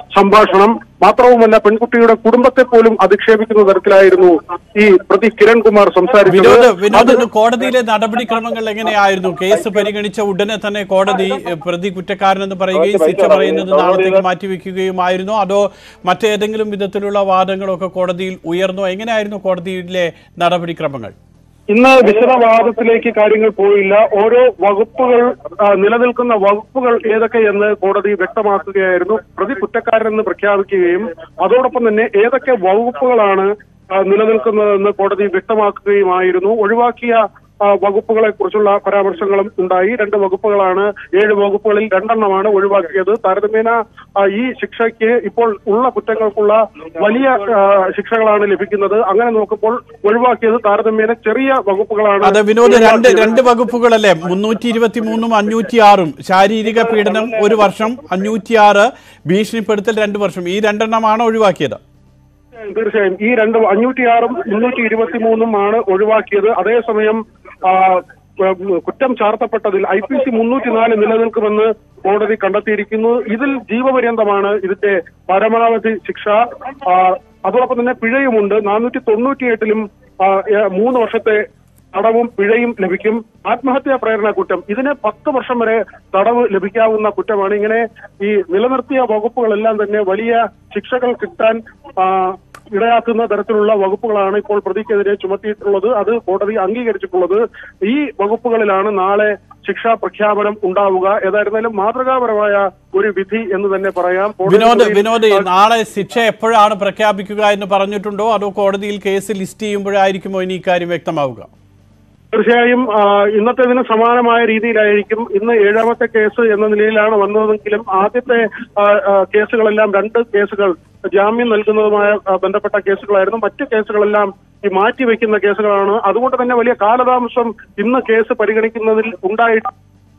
സംഭാഷണം മാത്രവുമല്ല പെൺകുട്ടിയുടെ കുടുംബത്തെ പോലും അധിക്ഷേപിക്കുന്ന തരത്തിലായിരുന്നു ഈ പ്രതി കിരൺകുമാർ വിനോദ് സംസാരിച്ചത് വിനോദ് ഇന്ന് കോടതിയിലെ നടപടിക്രമങ്ങൾ എങ്ങനെയായിരുന്നു കേസ് പരിഗണിച്ച ഉടനെ തന്നെ കോടതി എഹ്, പ്രതി കുറ്റക്കാരനെന്ന് പറയുകയും ശിക്ഷ പറയുന്നത് നാളത്തേക്ക് മാറ്റിവെക്കുകയുമായിരുന്നോ അതോ മറ്റേതെങ്കിലും വിധത്തിലുള്ള വാദങ്ങളൊക്കെ കോടതിയിൽ ഉയർന്നോ എങ്ങനെയായിരുന്നു കോടതിയിലെ നടപടിക്രമങ്ങൾ ഇന്ന് വിശദവാദത്തിലേക്ക് കാര്യങ്ങൾ പോയില്ല ഓരോ വകുപ്പുകൾ ആ, നിലനിൽക്കുന്ന വകുപ്പുകൾ ഏതൊക്കെയെന്ന് കോടതി വ്യക്തമാക്കുകയായിരുന്നു പ്രതി കുറ്റക്കാരനെന്ന് പ്രഖ്യാപിക്കുകയും അതോടൊപ്പം തന്നെ ഏതൊക്കെ വകുപ്പുകളാണ് ആ, നിലനിൽക്കുന്നതെന്ന് കോടതി വ്യക്തമാക്കുകയുമായിരുന്നു ഒഴിവാക്കിയ ആ, വകുപ്പുകളെ കുറിച്ചുള്ള പരാമർശങ്ങളും ഉണ്ടായി രണ്ട് വകുപ്പുകളാണ് ഏഴ് വകുപ്പുകളിൽ രണ്ടെണ്ണമാണ് ഒഴിവാക്കിയത് താരതമ്യേന ആ, ഈ ശിക്ഷയ്ക്ക് ഇപ്പോൾ ഉള്ള കുറ്റങ്ങൾക്കുള്ള വലിയ ആ, ശിക്ഷകളാണ് ലഭിക്കുന്നത് അങ്ങനെ നോക്കുമ്പോൾ ഒഴിവാക്കിയത് താരതമ്യേന ചെറിയ വകുപ്പുകളാണ് അതെ വിനോദ് രണ്ട് ഒഴിവാക്കിയത്. രണ്ട് വകുപ്പുകളല്ലേ മുന്നൂറ്റി ഇരുപത്തി മൂന്നും അഞ്ഞൂറ്റി ആറും ശാരീരിക പീഡനം ഒരു വർഷം അഞ്ഞൂറ്റി ആറ് ഭീഷണിപ്പെടുത്തൽ രണ്ട് വർഷം ഈ രണ്ടെണ്ണമാണ് ഒഴിവാക്കിയത് തീർച്ചയായും ഈ രണ്ട് അഞ്ഞൂറ്റിയാറും മുന്നൂറ്റി ഇരുപത്തി മൂന്നും ആണ് ഒഴിവാക്കിയത് അതേസമയം ആ, ഉം, കുറ്റം ചാർത്തപ്പെട്ടതിൽ ഐ പി സി മുന്നൂറ്റിനാല് നിലനിൽക്കുമെന്ന് കോടതി കണ്ടെത്തിയിരിക്കുന്നു ഇതിൽ ജീവപര്യന്തമാണ് ഇതിന്റെ പരമാവധി ശിക്ഷ ആ, അതോടൊപ്പം തന്നെ പിഴയുമുണ്ട് നാനൂറ്റി തൊണ്ണൂറ്റിയെട്ടിലും ആ, ഏ, മൂന്ന് വർഷത്തെ തടവും പിഴയും ലഭിക്കും ആത്മഹത്യാ പ്രേരണ കുറ്റം ഇതിന് പത്ത് വർഷം വരെ തടവ് ലഭിക്കാവുന്ന കുറ്റമാണ് ഇങ്ങനെ ഈ നിലനിർത്തിയ വകുപ്പുകളെല്ലാം തന്നെ വലിയ ശിക്ഷകൾ കിട്ടാൻ ആ, ഇടയാക്കുന്ന തരത്തിലുള്ള വകുപ്പുകളാണ് ഇപ്പോൾ പ്രതിക്കെതിരെ ചുമത്തിയിട്ടുള്ളത് അത് കോടതി അംഗീകരിച്ചിട്ടുള്ളത് ഈ വകുപ്പുകളിലാണ് നാളെ ശിക്ഷാ പ്രഖ്യാപനം ഉണ്ടാവുക ഏതായിരുന്നാലും മാതൃകാപരമായ ഒരു വിധി എന്ന് തന്നെ പറയാം കോടതി വിനോദ് മുറിയിൽ- വിനോദ് നാളെ ശിക്ഷ എപ്പോഴാണ് പ്രഖ്യാപിക്കുക എന്ന് പറഞ്ഞിട്ടുണ്ടോ അതോ കോടതിയിൽ കേസ് ലിസ്റ്റ് ചെയ്യുമ്പോഴായിരിക്കുമോ ഇനി ഇക്കാര്യം വ്യക്തമാവുക തീർച്ചയായും ആ, ഇന്നത്തേതിന് സമാനമായ രീതിയിലായിരിക്കും ഇന്ന് ഏഴാമത്തെ കേസ് എന്ന നിലയിലാണ് വന്നതെങ്കിലും ആദ്യത്തെ ആ, ആ, കേസുകളെല്ലാം രണ്ട് കേസുകൾ ജാമ്യം നൽകുന്നതുമായ ആ, ബന്ധപ്പെട്ട കേസുകളായിരുന്നു മറ്റ് കേസുകളെല്ലാം ഈ മാറ്റിവെക്കുന്ന കേസുകളാണ് അതുകൊണ്ട് തന്നെ വലിയ കാലതാമസം ഇന്ന് കേസ് പരിഗണിക്കുന്നതിൽ ഉണ്ടായിട്ട്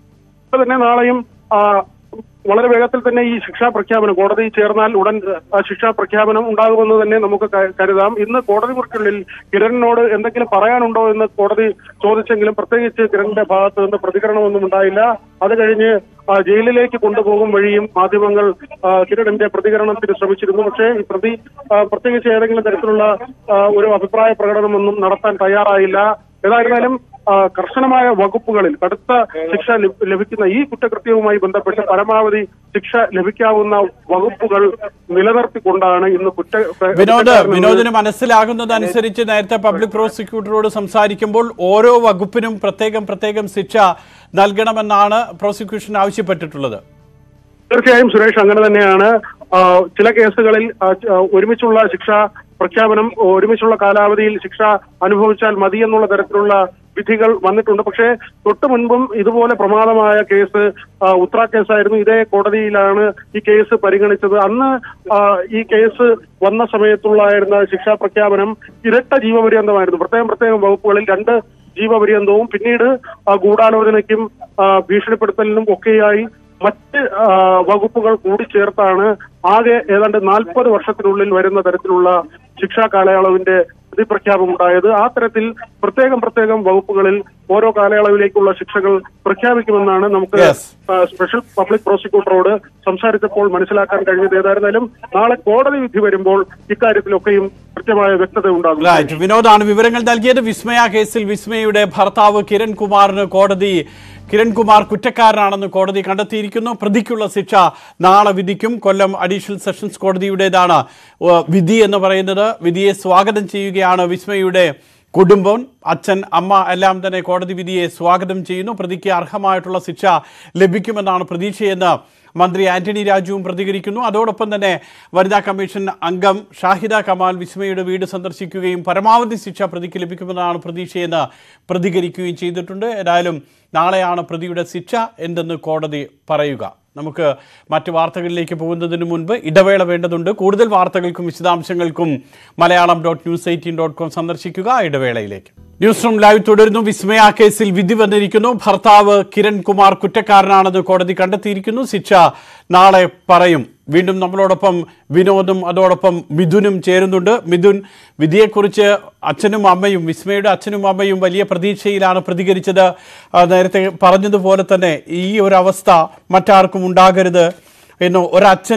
തന്നെ നാളെയും ആ, വളരെ വേഗത്തിൽ തന്നെ ഈ ശിക്ഷാ പ്രഖ്യാപനം കോടതി ചേർന്നാൽ ഉടൻ ആ, ശിക്ഷാ പ്രഖ്യാപനം ഉണ്ടാകുമെന്ന് തന്നെ നമുക്ക് ക- കരുതാം ഇന്ന് കോടതി മുറിക്കുള്ളിൽ കിരണിനോട് എന്തെങ്കിലും പറയാനുണ്ടോ എന്ന് കോടതി ചോദിച്ചെങ്കിലും പ്രത്യേകിച്ച് കിരണിന്റെ ഭാഗത്ത് നിന്ന് പ്രതികരണമൊന്നും ഉണ്ടായില്ല അത് കഴിഞ്ഞ് ആ, ജയിലിലേക്ക് കൊണ്ടുപോകും വഴിയും മാധ്യമങ്ങൾ ആ, കിരണിന്റെ പ്രതികരണത്തിന് ശ്രമിച്ചിരുന്നു പക്ഷേ ഈ പ്രതി ആ, പ്രത്യേകിച്ച് ഏതെങ്കിലും തരത്തിലുള്ള ആ, ഒരു അഭിപ്രായ പ്രകടനമൊന്നും നടത്താൻ തയ്യാറായില്ല ഏതായിരുന്നാലും ആ, കർശനമായ വകുപ്പുകളിൽ കടുത്ത ശിക്ഷ ലഭ- ലഭിക്കുന്ന ഈ കുറ്റകൃത്യവുമായി ബന്ധപ്പെട്ട് പരമാവധി ശിക്ഷ ലഭിക്കാവുന്ന വകുപ്പുകൾ നിലനിർത്തിക്കൊണ്ടാണ് ഇന്ന് കുറ്റ വിനോദ് കുറ്റക്കാരനെന്ന് വിനോദിന് മനസ്സിലാകുന്നതനുസരിച്ച് നേരത്തെ പബ്ലിക് പ്രോസിക്യൂട്ടറോട് സംസാരിക്കുമ്പോൾ ഓരോ വകുപ്പിനും പ്രത്യേകം പ്രത്യേകം ശിക്ഷ നൽകണമെന്നാണ് പ്രോസിക്യൂഷൻ ആവശ്യപ്പെട്ടിട്ടുള്ളത് തീർച്ചയായും സുരേഷ് അങ്ങനെ തന്നെയാണ് ആ, ചില കേസുകളിൽ ആ, ച- ആ, ഒരുമിച്ചുള്ള ശിക്ഷ പ്രഖ്യാപനം ഒരുമിച്ചുള്ള കാലാവധിയിൽ ശിക്ഷ അനുഭവിച്ചാൽ മതി എന്നുള്ള തരത്തിലുള്ള വിധികൾ വന്നിട്ടുണ്ട് പക്ഷേ തൊട്ടു മുൻപും ഇതുപോലെ പ്രമാദമായ കേസ് ആ, ഉത്ര കേസായിരുന്നു ഇതേ കോടതിയിലാണ് ഈ കേസ് പരിഗണിച്ചത് അന്ന് ആ, ഈ കേസ് വന്ന സമയത്തുള്ളായിരുന്ന ശിക്ഷാ പ്രഖ്യാപനം ഇരട്ട ജീവപര്യന്തമായിരുന്നു പ്രത്യേകം പ്രത്യേകം വകുപ്പുകളിൽ രണ്ട് ജീവപര്യന്തവും പിന്നീട് ആ, ഗൂഢാലോചനയ്ക്കും ആ, ഭീഷണിപ്പെടുത്തലിനും ഒക്കെയായി മറ്റ് ആ, വകുപ്പുകൾ കൂടി ചേർത്താണ് ആകെ ഏതാണ്ട് നാൽപ്പത് വർഷത്തിനുള്ളിൽ വരുന്ന തരത്തിലുള്ള ശിക്ഷാ കാലയളവിന്റെ പ്രതിപ്രഖ്യാപനം ഉണ്ടായത് ആ തരത്തിൽ പ്രത്യേകം പ്രത്യേകം വകുപ്പുകളിൽ ഓരോ കാലയളവിലേക്കുള്ള ശിക്ഷകൾ പ്രഖ്യാപിക്കുമെന്നാണ് നമുക്ക് Yes. ആ, സ്പെഷ്യൽ പബ്ലിക് പ്രോസിക്യൂട്ടറോട് സംസാരിച്ചപ്പോൾ മനസ്സിലാക്കാൻ കഴിഞ്ഞത് ഏതായിരുന്നാലും നാളെ കോടതി വിധി വരുമ്പോൾ ഇക്കാര്യത്തിലൊക്കെയും കൃത്യമായ വ്യക്തത ഉണ്ടാകും റൈറ്റ് വിനോദാണ് വിവരങ്ങൾ നൽകിയത് വിസ്മയ കേസിൽ വിസ്മയയുടെ ഭർത്താവ് കിരൺ കുമാറിന് കോടതി കിരൺകുമാർ കുറ്റക്കാരനാണെന്ന് കോടതി കണ്ടെത്തിയിരിക്കുന്നു പ്രതിക്കുള്ള ശിക്ഷ നാളെ വിധിക്കും കൊല്ലം അഡീഷണൽ സെഷൻസ് കോടതിയുടേതാണ് ഏഹ്, വിധി എന്ന് പറയുന്നത് വിധിയെ സ്വാഗതം ചെയ്യുകയാണ് വിസ്മയുടെ കുടുംബം അച്ഛൻ അമ്മ എല്ലാം തന്നെ കോടതി വിധിയെ സ്വാഗതം ചെയ്യുന്നു പ്രതിക്ക് അർഹമായിട്ടുള്ള ശിക്ഷ ലഭിക്കുമെന്നാണ് പ്രതീക്ഷയെന്ന് മന്ത്രി ആന്റണി രാജുവും പ്രതികരിക്കുന്നു അതോടൊപ്പം തന്നെ വനിതാ കമ്മീഷൻ അംഗം ഷാഹിദ കമാൽ വിസ്മയുടെ വീട് സന്ദർശിക്കുകയും പരമാവധി ശിക്ഷ പ്രതിക്ക് ലഭിക്കുമെന്നാണ് പ്രതീക്ഷയെന്ന് പ്രതികരിക്കുകയും ചെയ്തിട്ടുണ്ട് ഏതായാലും നാളെയാണ് പ്രതിയുടെ ശിക്ഷ എന്തെന്ന് കോടതി പറയുക നമുക്ക് മറ്റു വാർത്തകളിലേക്ക് പോകുന്നതിന് മുൻപ് ഇടവേള വേണ്ടതുണ്ട് കൂടുതൽ വാർത്തകൾക്കും വിശദാംശങ്ങൾക്കും Malayalam dot news eighteen dot com സന്ദർശിക്കുക ഇടവേളയിലേക്ക് ന്യൂസ് റൂം ലൈവ് തുടരുന്നു വിസ്മയ കേസിൽ വിധി വന്നിരിക്കുന്നു ഭർത്താവ് കിരൺ കുമാർ കുറ്റക്കാരനാണെന്ന് കോടതി കണ്ടെത്തിയിരിക്കുന്നു ശിക്ഷ നാളെ പറയും വീണ്ടും നമ്മളോടൊപ്പം വിനോദും അതോടൊപ്പം മിഥുനും ചേരുന്നുണ്ട് മിഥുൻ വിധിയെക്കുറിച്ച് അച്ഛനും അമ്മയും വിസ്മയുടെ അച്ഛനും അമ്മയും വലിയ പ്രതീക്ഷയിലാണ് പ്രതികരിച്ചത് ആ, നേരത്തെ പറഞ്ഞതുപോലെ തന്നെ ഈ ഒരു അവസ്ഥ മറ്റാർക്കും ഉണ്ടാകരുത് എന്ന് ഒരച്ഛനും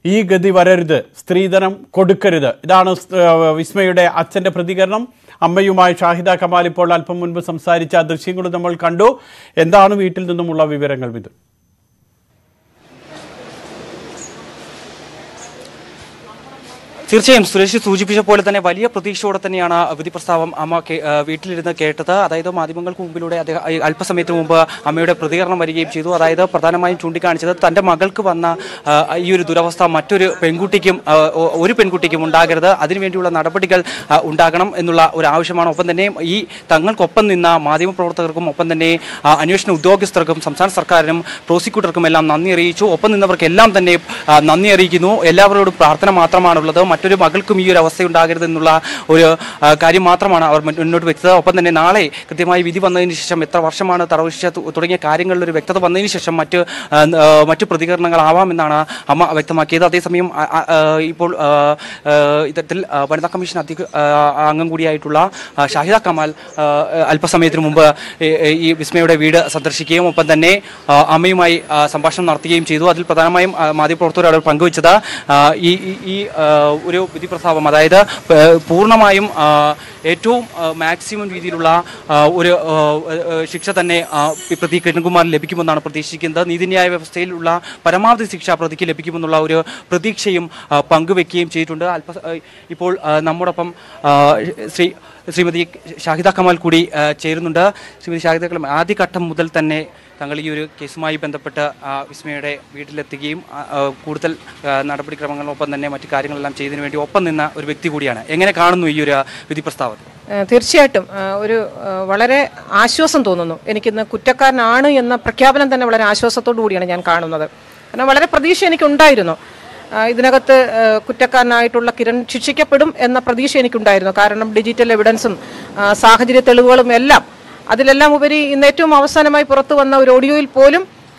ഈ ഗതി വരരുത് സ്ത്രീധനം കൊടുക്കരുത് ഇതാണ് സ്- ഏഹ് വിസ്മയുടെ അച്ഛന്റെ പ്രതികരണം അമ്മയുമായി ഷാഹിദ കമാൽ ഇപ്പോൾ അല്പം മുൻപ് സംസാരിച്ച ആ ദൃശ്യങ്ങളും നമ്മൾ കണ്ടു എന്താണ് വീട്ടിൽ നിന്നുമുള്ള വിവരങ്ങൾ ഇത് തീർച്ചയായും സുരേഷ് സൂചിപ്പിച്ച പോലെ തന്നെ വലിയ പ്രതീക്ഷയോടെ തന്നെയാണ് വിധി പ്രസ്താവം അമ്മ കേ- ആ, വീട്ടിലിരുന്ന് കേട്ടത് അതായത് മാധ്യമങ്ങൾക്ക് മുമ്പിലൂടെ അദ്ദേഹം ഈ അല്പസമയത്തിന് മുമ്പ് അമ്മയുടെ പ്രതികരണം വരികയും ചെയ്തു അതായത് പ്രധാനമായും ചൂണ്ടിക്കാണിച്ചത് തന്റെ മകൾക്ക് വന്ന ആ, ഈ ഒരു ദുരവസ്ഥ മറ്റൊരു പെൺകുട്ടിക്കും ആ, ഒ- ഒരു പെൺകുട്ടിക്കും ഉണ്ടാകരുത് അതിനുവേണ്ടിയുള്ള നടപടികൾ ആ, ഉണ്ടാകണം എന്നുള്ള ഒരു ആവശ്യമാണ് ഒപ്പം തന്നെ ഈ തങ്ങൾക്കൊപ്പം നിന്ന മാധ്യമപ്രവർത്തകർക്കും ഒപ്പം തന്നെ ആ, അന്വേഷണ ഉദ്യോഗസ്ഥർക്കും സംസ്ഥാന സർക്കാരിനും പ്രോസിക്യൂട്ടർക്കും എല്ലാം നന്ദി അറിയിച്ചു ഒപ്പം നിന്നവർക്കെല്ലാം തന്നെ ആ, നന്ദി അറിയിക്കുന്നു എല്ലാവരോടും പ്രാർത്ഥന മാത്രമാണുള്ളത് മറ്റൊരു മകൾക്കും ഈ ഒരു അവസ്ഥ ഉണ്ടാകരുത് എന്നുള്ള ഒരു ആ, കാര്യം മാത്രമാണ് അവർ മുൻ- മുന്നോട്ട് വെച്ചത് ഒപ്പം തന്നെ നാളെ കൃത്യമായി വിധി വന്നതിന് ശേഷം എത്ര വർഷമാണ് തടവ് ശിക്ഷ തു- തുടങ്ങിയ കാര്യങ്ങളിൽ ഒരു വ്യക്തത വന്നതിന് ശേഷം മറ്റ് ആ, ആ, മറ്റു പ്രതികരണങ്ങളാവാമെന്നാണ് അമ്മ വ്യക്തമാക്കിയത് അതേസമയം ആ, ആ, ആ, ഇപ്പോൾ ആ, ആ, ഇത്തരത്തിൽ ആ, വനിതാ കമ്മീഷൻ അധിക ആ, അംഗം കൂടിയായിട്ടുള്ള ആ, ഷാഹിദ കമാൽ ആ, അല്പസമയത്തിന് മുമ്പ് ഈ- ഈ വിസ്മയുടെ വീട് സന്ദർശിക്കുകയും ഒപ്പം തന്നെ ആ, അമ്മയുമായി ആ, സംഭാഷണം നടത്തുകയും ചെയ്തു അതിൽ പ്രധാനമായും ആ, മാധ്യമപ്രവർത്തകർ അവർ പങ്കുവച്ചത് ആ, ഈ ഈ- ഈ ആ, ഒരു വിധി പ്രസ്താവം അതായത് പ- പൂർണ്ണമായും ആ, ഏറ്റവും ആ, മാക്സിമം രീതിയിലുള്ള ആ, ഒരു ആ, ആ, ശിക്ഷ തന്നെ ആ, ഈ പ്രതി കിരൺകുമാറിന് ലഭിക്കുമെന്നാണ് പ്രതീക്ഷിക്കുന്നത് നീതിന്യായ വ്യവസ്ഥയിലുള്ള പരമാവധി ശിക്ഷ പ്രതിക്ക് ലഭിക്കുമെന്നുള്ള ഒരു പ്രതീക്ഷയും ആ, പങ്കുവെക്കുകയും ചെയ്തിട്ടുണ്ട് അല്പ ആ, ഇപ്പോൾ ആ, നമ്മോടൊപ്പം ആ, ശ്രീ ശ്രീമതി ഷാഹിദ കമാൽ കൂടി ആ, ചേരുന്നുണ്ട് ശ്രീമതി ഷാഹിദ കമാൽ ആദ്യഘട്ടം മുതൽ തന്നെ തങ്ങൾ ഈ ഒരു കേസുമായി ബന്ധപ്പെട്ട് ആ, വിസ്മയുടെ വീട്ടിലെത്തുകയും ആ, ആ, കൂടുതൽ ആ, നടപടിക്രമങ്ങളൊപ്പം തന്നെ മറ്റു കാര്യങ്ങളെല്ലാം ചെയ്തതിനു വേണ്ടി ഒപ്പം നിന്ന ഒരു വ്യക്തി കൂടിയാണ് എങ്ങനെ കാണുന്നു ഈ ഒരു വിധി പ്രസ്താവത്തെ ഏഹ് തീർച്ചയായിട്ടും ഏഹ് ഒരു ഏഹ് വളരെ ആശ്വാസം തോന്നുന്നു എനിക്കിന്ന് കുറ്റക്കാരനാണ് എന്ന പ്രഖ്യാപനം തന്നെ വളരെ ആശ്വാസത്തോടു കൂടിയാണ് ഞാൻ കാണുന്നത് കാരണം വളരെ പ്രതീക്ഷ എനിക്കുണ്ടായിരുന്നു ആഹ് ഇതിനകത്ത് ഏഹ് കുറ്റക്കാരനായിട്ടുള്ള കിരൺ ശിക്ഷിക്കപ്പെടും എന്ന പ്രതീക്ഷ എനിക്കുണ്ടായിരുന്നു കാരണം ഡിജിറ്റൽ എവിഡൻസും ആഹ് സാഹചര്യ തെളിവുകളും എല്ലാം അതിലെല്ലാം ഉപരി ഇന്ന് ഏറ്റവും അവസാനമായി പുറത്തു വന്ന ഒരു ഓഡിയോയിൽ പോലും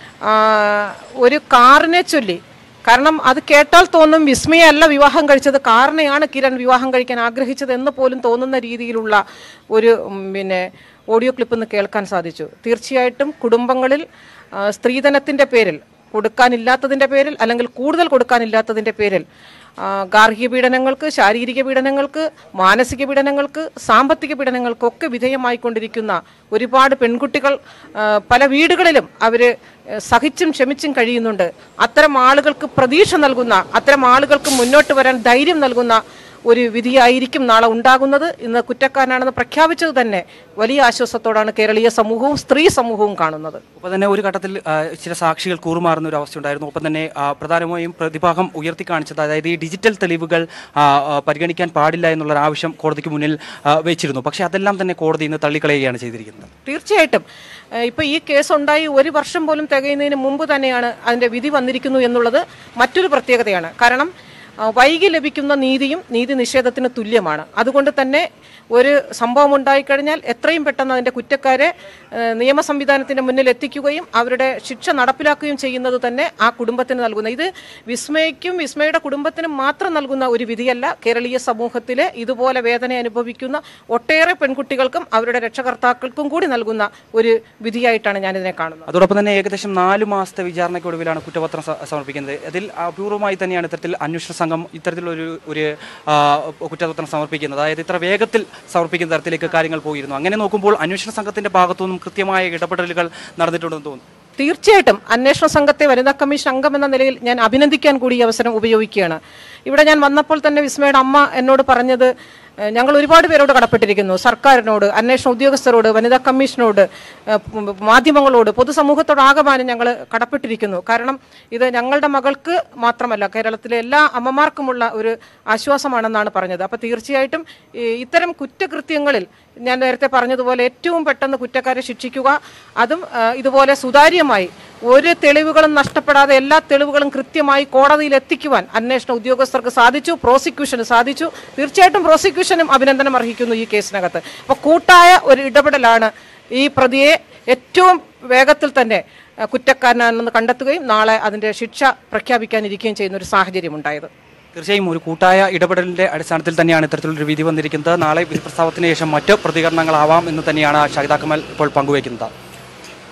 ആഹ് ഒരു കാറിനെ ചൊല്ലി കാരണം അത് കേട്ടാൽ തോന്നും വിസ്മയല്ല വിവാഹം കഴിച്ചത് കാറിനെയാണ് കിരൺ വിവാഹം കഴിക്കാൻ ആഗ്രഹിച്ചത് എന്ന് പോലും തോന്നുന്ന രീതിയിലുള്ള ഒരു ഉം, പിന്നെ ഓഡിയോ ക്ലിപ്പ് ഇന്ന് കേൾക്കാൻ സാധിച്ചു തീർച്ചയായിട്ടും കുടുംബങ്ങളിൽ ആ, സ്ത്രീധനത്തിൻ്റെ പേരിൽ കൊടുക്കാനില്ലാത്തതിൻ്റെ പേരിൽ അല്ലെങ്കിൽ കൂടുതൽ കൊടുക്കാനില്ലാത്തതിൻ്റെ പേരിൽ ആ, ഗാർഹിക പീഡനങ്ങൾക്ക് ശാരീരിക പീഡനങ്ങൾക്ക് മാനസിക പീഡനങ്ങൾക്ക് സാമ്പത്തിക പീഡനങ്ങൾക്കൊക്കെ വിധേയമായിക്കൊണ്ടിരിക്കുന്ന ഒരുപാട് പെൺകുട്ടികൾ ആ, പല വീടുകളിലും അവർ സഹിച്ചും ക്ഷമിച്ചും കഴിയുന്നുണ്ട് അത്തരം ആളുകൾക്ക് പ്രതീക്ഷ നൽകുന്ന അത്തരം ആളുകൾക്ക് മുന്നോട്ട് വരാൻ ധൈര്യം നൽകുന്ന ഒരു വിധിയായിരിക്കും നാളെ ഉണ്ടാകുന്നത് ഇന്ന് കുറ്റക്കാരനാണെന്ന് പ്രഖ്യാപിച്ചത് തന്നെ വലിയ ആശ്വാസത്തോടാണ് കേരളീയ സമൂഹവും സ്ത്രീ സമൂഹവും കാണുന്നത് ഒപ്പം തന്നെ ഒരു ഘട്ടത്തിൽ ആ, ചില സാക്ഷികൾ കൂറുമാറുന്ന ഒരു അവസ്ഥ ഉണ്ടായിരുന്നു ഒപ്പം തന്നെ ആ, പ്രധാനമായും പ്രതിഭാഗം ഉയർത്തി കാണിച്ചത് അതായത് ഈ ഡിജിറ്റൽ തെളിവുകൾ ആ, ആ, പരിഗണിക്കാൻ പാടില്ല എന്നുള്ള ഒരു ആവശ്യം കോടതിക്ക് മുന്നിൽ ആ, വെച്ചിരുന്നു പക്ഷേ അതെല്ലാം തന്നെ കോടതി ഇന്ന് തള്ളിക്കളയുകയാണ് ചെയ്തിരിക്കുന്നത് തീർച്ചയായിട്ടും ഏഹ് ഇപ്പൊ ഈ കേസ് ഉണ്ടായി ഒരു വർഷം പോലും തികയുന്നതിന് മുമ്പ് തന്നെയാണ് അതിന്റെ വിധി വന്നിരിക്കുന്നു എന്നുള്ളത് മറ്റൊരു പ്രത്യേകതയാണ് കാരണം ആ, വൈകി ലഭിക്കുന്ന നീതിയും നീതി നിഷേധത്തിന് തുല്യമാണ് അതുകൊണ്ട് തന്നെ ഒരു സംഭവം ഉണ്ടായിക്കഴിഞ്ഞാൽ എത്രയും പെട്ടെന്ന് അതിന്റെ കുറ്റക്കാരെ ഏഹ് നിയമ സംവിധാനത്തിന്റെ മുന്നിൽ എത്തിക്കുകയും അവരുടെ ശിക്ഷ നടപ്പിലാക്കുകയും ചെയ്യുന്നത് തന്നെ ആ കുടുംബത്തിന് നൽകുന്ന ഇത് വിസ്മയക്കും വിസ്മയുടെ കുടുംബത്തിനും മാത്രം നൽകുന്ന ഒരു വിധിയല്ല കേരളീയ സമൂഹത്തിലെ ഇതുപോലെ വേദന അനുഭവിക്കുന്ന ഒട്ടേറെ പെൺകുട്ടികൾക്കും അവരുടെ രക്ഷകർത്താക്കൾക്കും കൂടി നൽകുന്ന ഒരു വിധിയായിട്ടാണ് ഞാനിതിനെ കാണുന്നത് അതോടൊപ്പം തന്നെ ഏകദേശം നാല് മാസത്തെ വിചാരണയ്ക്കൊടുവിലാണ് കുറ്റപത്രം സ- സമർപ്പിക്കുന്നത് അതിൽ അപൂർവമായി തന്നെയാണ് ഇത്തരത്തിൽ അന്വേഷണ സംഘം ഇത്തരത്തിലൊരു ഒരു ആ, കുറ്റപത്രം സമർപ്പിക്കുന്നത് അതായത് ഇത്ര വേഗത്തിൽ സമർപ്പിക്കുന്ന തരത്തിലേക്ക് കാര്യങ്ങൾ പോയിരുന്നു അങ്ങനെ നോക്കുമ്പോൾ അന്വേഷണ സംഘത്തിന്റെ ഭാഗത്തുനിന്നും കൃത്യമായ ഇടപെടലുകൾ നടന്നിട്ടുണ്ടെന്ന് തോന്നുന്നു തീർച്ചയായിട്ടും അന്വേഷണ സംഘത്തെ വനിതാ കമ്മീഷൻ അംഗം എന്ന നിലയിൽ ഞാൻ അഭിനന്ദിക്കാൻ കൂടി ഈ അവസരം ഉപയോഗിക്കുകയാണ് ഇവിടെ ഞാൻ വന്നപ്പോൾ തന്നെ വിസ്മയുടെ അമ്മ എന്നോട് പറഞ്ഞത് ഏഹ്, ഞങ്ങൾ ഒരുപാട് പേരോട് കടപ്പെട്ടിരിക്കുന്നു സർക്കാരിനോട് അന്വേഷണ ഉദ്യോഗസ്ഥരോട് വനിതാ കമ്മീഷനോട് ഏഹ്, ഉം, മാധ്യമങ്ങളോട് പൊതുസമൂഹത്തോട് ആകമാനം ഞങ്ങൾ കടപ്പെട്ടിരിക്കുന്നു കാരണം ഇത് ഞങ്ങളുടെ മകൾക്ക് മാത്രമല്ല കേരളത്തിലെ എല്ലാ അമ്മമാർക്കുമുള്ള ഒരു ആശ്വാസമാണെന്നാണ് പറഞ്ഞത് അപ്പോൾ തീർച്ചയായിട്ടും ഈ ഇത്തരം കുറ്റകൃത്യങ്ങളിൽ ഞാൻ നേരത്തെ പറഞ്ഞതുപോലെ ഏറ്റവും പെട്ടെന്ന് കുറ്റക്കാരെ ശിക്ഷിക്കുക അതും ആ, ഇതുപോലെ സുതാര്യമായി ഒരു തെളിവുകളും നഷ്ടപ്പെടാതെ എല്ലാ തെളിവുകളും കൃത്യമായി കോടതിയിൽ എത്തിക്കുവാൻ അന്വേഷണ ഉദ്യോഗസ്ഥർക്ക് സാധിച്ചു പ്രോസിക്യൂഷന് സാധിച്ചു തീർച്ചയായിട്ടും പ്രോസിക്യൂഷനും അഭിനന്ദനം അർഹിക്കുന്നു ഈ കേസിനകത്ത് അപ്പോൾ കൂട്ടായ ഒരു ഇടപെടലാണ് ഈ പ്രതിയെ ഏറ്റവും വേഗത്തിൽ തന്നെ ആ, കുറ്റക്കാരനാണെന്ന് കണ്ടെത്തുകയും നാളെ അതിന്റെ ശിക്ഷ പ്രഖ്യാപിക്കാനിരിക്കുകയും ചെയ്യുന്ന ഒരു സാഹചര്യം ഉണ്ടായത് തീർച്ചയായും ഒരു കൂട്ടായ ഇടപെടലിന്റെ അടിസ്ഥാനത്തിൽ തന്നെയാണ് ഇത്തരത്തിലൊരു വിധി വന്നിരിക്കുന്നത് നാളെ വിധി പ്രസ്താവത്തിന് ശേഷം മറ്റ് പ്രതികരണങ്ങളാവാം എന്ന് തന്നെയാണ് ഷാഹിദ കമൽ ഇപ്പോൾ പങ്കുവയ്ക്കുന്നത്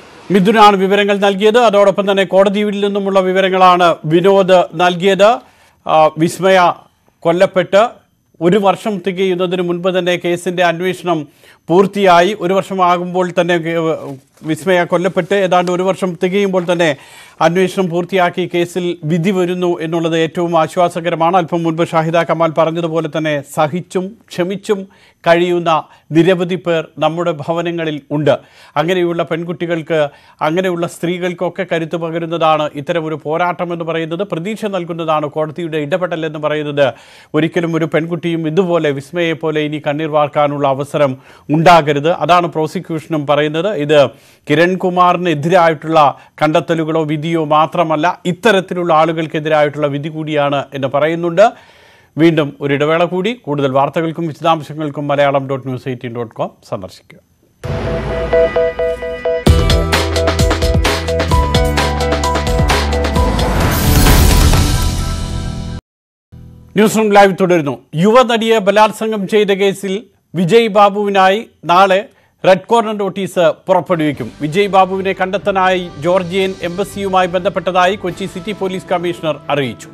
മിഥുനാണ് വിവരങ്ങൾ നൽകിയത് അതോടൊപ്പം തന്നെ കോടതിയിൽ നിന്നുമുള്ള വിവരങ്ങളാണ് വിനോദ് നൽകിയത് ആ, വിസ്മയ കൊല്ലപ്പെട്ട് ഒരു വർഷം തികയുന്നതിന് മുൻപ് തന്നെ കേസിൻ്റെ അന്വേഷണം പൂർത്തിയായി ഒരു വർഷമാകുമ്പോൾ തന്നെ ഏഹ്, വിസ്മയ കൊല്ലപ്പെട്ട് ഏതാണ്ട് ഒരു വർഷം തികയുമ്പോൾ തന്നെ അന്വേഷണം പൂർത്തിയാക്കി കേസിൽ വിധി വരുന്നു എന്നുള്ളത് ഏറ്റവും ആശ്വാസകരമാണ് അല്പം മുൻപ് ഷാഹിദ കമാൽ പറഞ്ഞതുപോലെ തന്നെ സഹിച്ചും ക്ഷമിച്ചും കഴിയുന്ന നിരവധി പേർ നമ്മുടെ ഭവനങ്ങളിൽ ഉണ്ട് അങ്ങനെയുള്ള പെൺകുട്ടികൾക്ക് അങ്ങനെയുള്ള സ്ത്രീകൾക്കൊക്കെ കരുത്ത് പകരുന്നതാണ് ഇത്തരമൊരു പോരാട്ടം എന്ന് പറയുന്നത് പ്രതീക്ഷ നൽകുന്നതാണ് കോടതിയുടെ ഇടപെടൽ എന്ന് പറയുന്നത് ഒരിക്കലും ഒരു പെൺകുട്ടിയും ഇതുപോലെ വിസ്മയെ പോലെ ഇനി കണ്ണീർ വാർക്കാനുള്ള അവസരം ഉണ്ടാകരുത് അതാണ് പ്രോസിക്യൂഷനും പറയുന്നത് ഇത് കിരൺകുമാറിനെതിരായിട്ടുള്ള കണ്ടെത്തലുകളോ വിധിയോ മാത്രമല്ല ഇത്തരത്തിലുള്ള ആളുകൾക്കെതിരായിട്ടുള്ള വിധി കൂടിയാണ് എന്ന് പറയുന്നുണ്ട് വീണ്ടും ഒരു ഇടവേള കൂടി കൂടുതൽ വാർത്തകൾക്കും വിശദാംശങ്ങൾക്കും Malayalam dot news eighteen dot com സന്ദർശിക്കുക ന്യൂസ് റൂം ലൈവ് തുടരുന്നു യുവനടിയെ ബലാത്സംഗം ചെയ്ത കേസിൽ വിജയ് ബാബുവിനായി നാളെ റെഡ് കോർണർ നോട്ടീസ് പുറപ്പെടുവിക്കും വിജയ് ബാബുവിനെ കണ്ടെത്താനായി ജോർജിയൻ എംബസിയുമായി ബന്ധപ്പെട്ടതായി കൊച്ചി സിറ്റി പോലീസ് കമ്മീഷണർ അറിയിച്ചു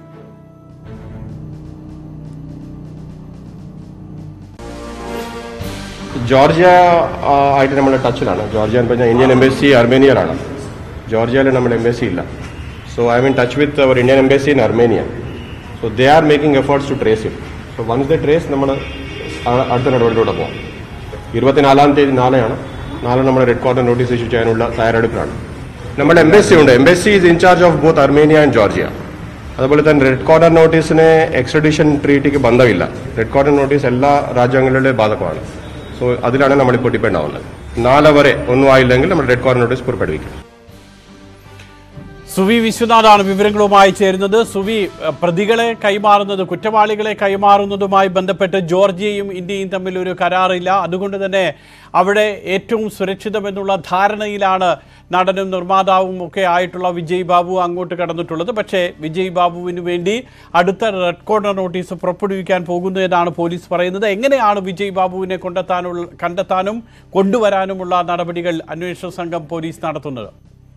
ജോർജിയ ആ, ആയിട്ട് നമ്മൾ ടച്ചിലാണ് ജോർജിയ എന്ന് പറഞ്ഞാൽ ഇന്ത്യൻ എംബസി അർമേനിയയിലാണ് ജോർജിയയിൽ നമ്മുടെ എംബസി ഇല്ല so I mean touch with അവർ Indian embassy in Armenia so they are making efforts to trace it so once the trace നമ്മൾ അടുത്ത നടപടിയിലൂടെ പോകാം ഇരുപത്തിനാലാം തീയതി നാളെയാണ് നാളെ നമ്മൾ റെഡ് കോർണർ നോട്ടീസ് ഇഷ്യൂ ചെയ്യാനുള്ള തയ്യാറെടുപ്പിലാണ് നമ്മുടെ എംബസി ഉണ്ട് embassy is in charge of both Armenia and Georgia അതുപോലെ തന്നെ റെഡ് കോർണർ നോട്ടീസിന് എക്സ്ട്രഡിഷൻ ട്രീറ്റിക്ക് ബന്ധമില്ല റെഡ് കോർണർ നോട്ടീസ് എല്ലാ രാജ്യങ്ങളിലും ബാധകമാണ് സോ അതിലാണ് നമ്മളിപ്പോൾ ഡിപ്പെൻഡ് ആവുന്നത് നാളെ വരെ ഒന്നും ആയില്ലെങ്കിൽ നമ്മൾ റെഡ് കോർണർ നോട്ടീസ് പുറപ്പെടുവിക്കും സുവി വിശ്വനാഥാണ് വിവരങ്ങളുമായി ചേരുന്നത് സുവി ഏഹ്, പ്രതികളെ കൈമാറുന്നത് കുറ്റവാളികളെ കൈമാറുന്നതുമായി ബന്ധപ്പെട്ട് ജോർജിയയും ഇന്ത്യയും തമ്മിൽ ഒരു കരാറില്ല അതുകൊണ്ട് തന്നെ അവിടെ ഏറ്റവും സുരക്ഷിതമെന്നുള്ള ധാരണയിലാണ് നടനും നിർമ്മാതാവും ഒക്കെ ആയിട്ടുള്ള വിജയ് ബാബു അങ്ങോട്ട് കടന്നിട്ടുള്ളത് പക്ഷേ വിജയ് ബാബുവിന് വേണ്ടി അടുത്ത റെഡ് കോർണർ നോട്ടീസ് പുറപ്പെടുവിക്കാൻ പോകുന്നു എന്നാണ് പോലീസ് പറയുന്നത് എങ്ങനെയാണ് വിജയ് ബാബുവിനെ കണ്ടെത്താനുള്ള കണ്ടെത്താനും കൊണ്ടുവരാനുമുള്ള നടപടികൾ അന്വേഷണ സംഘം പോലീസ് നടത്തുന്നത്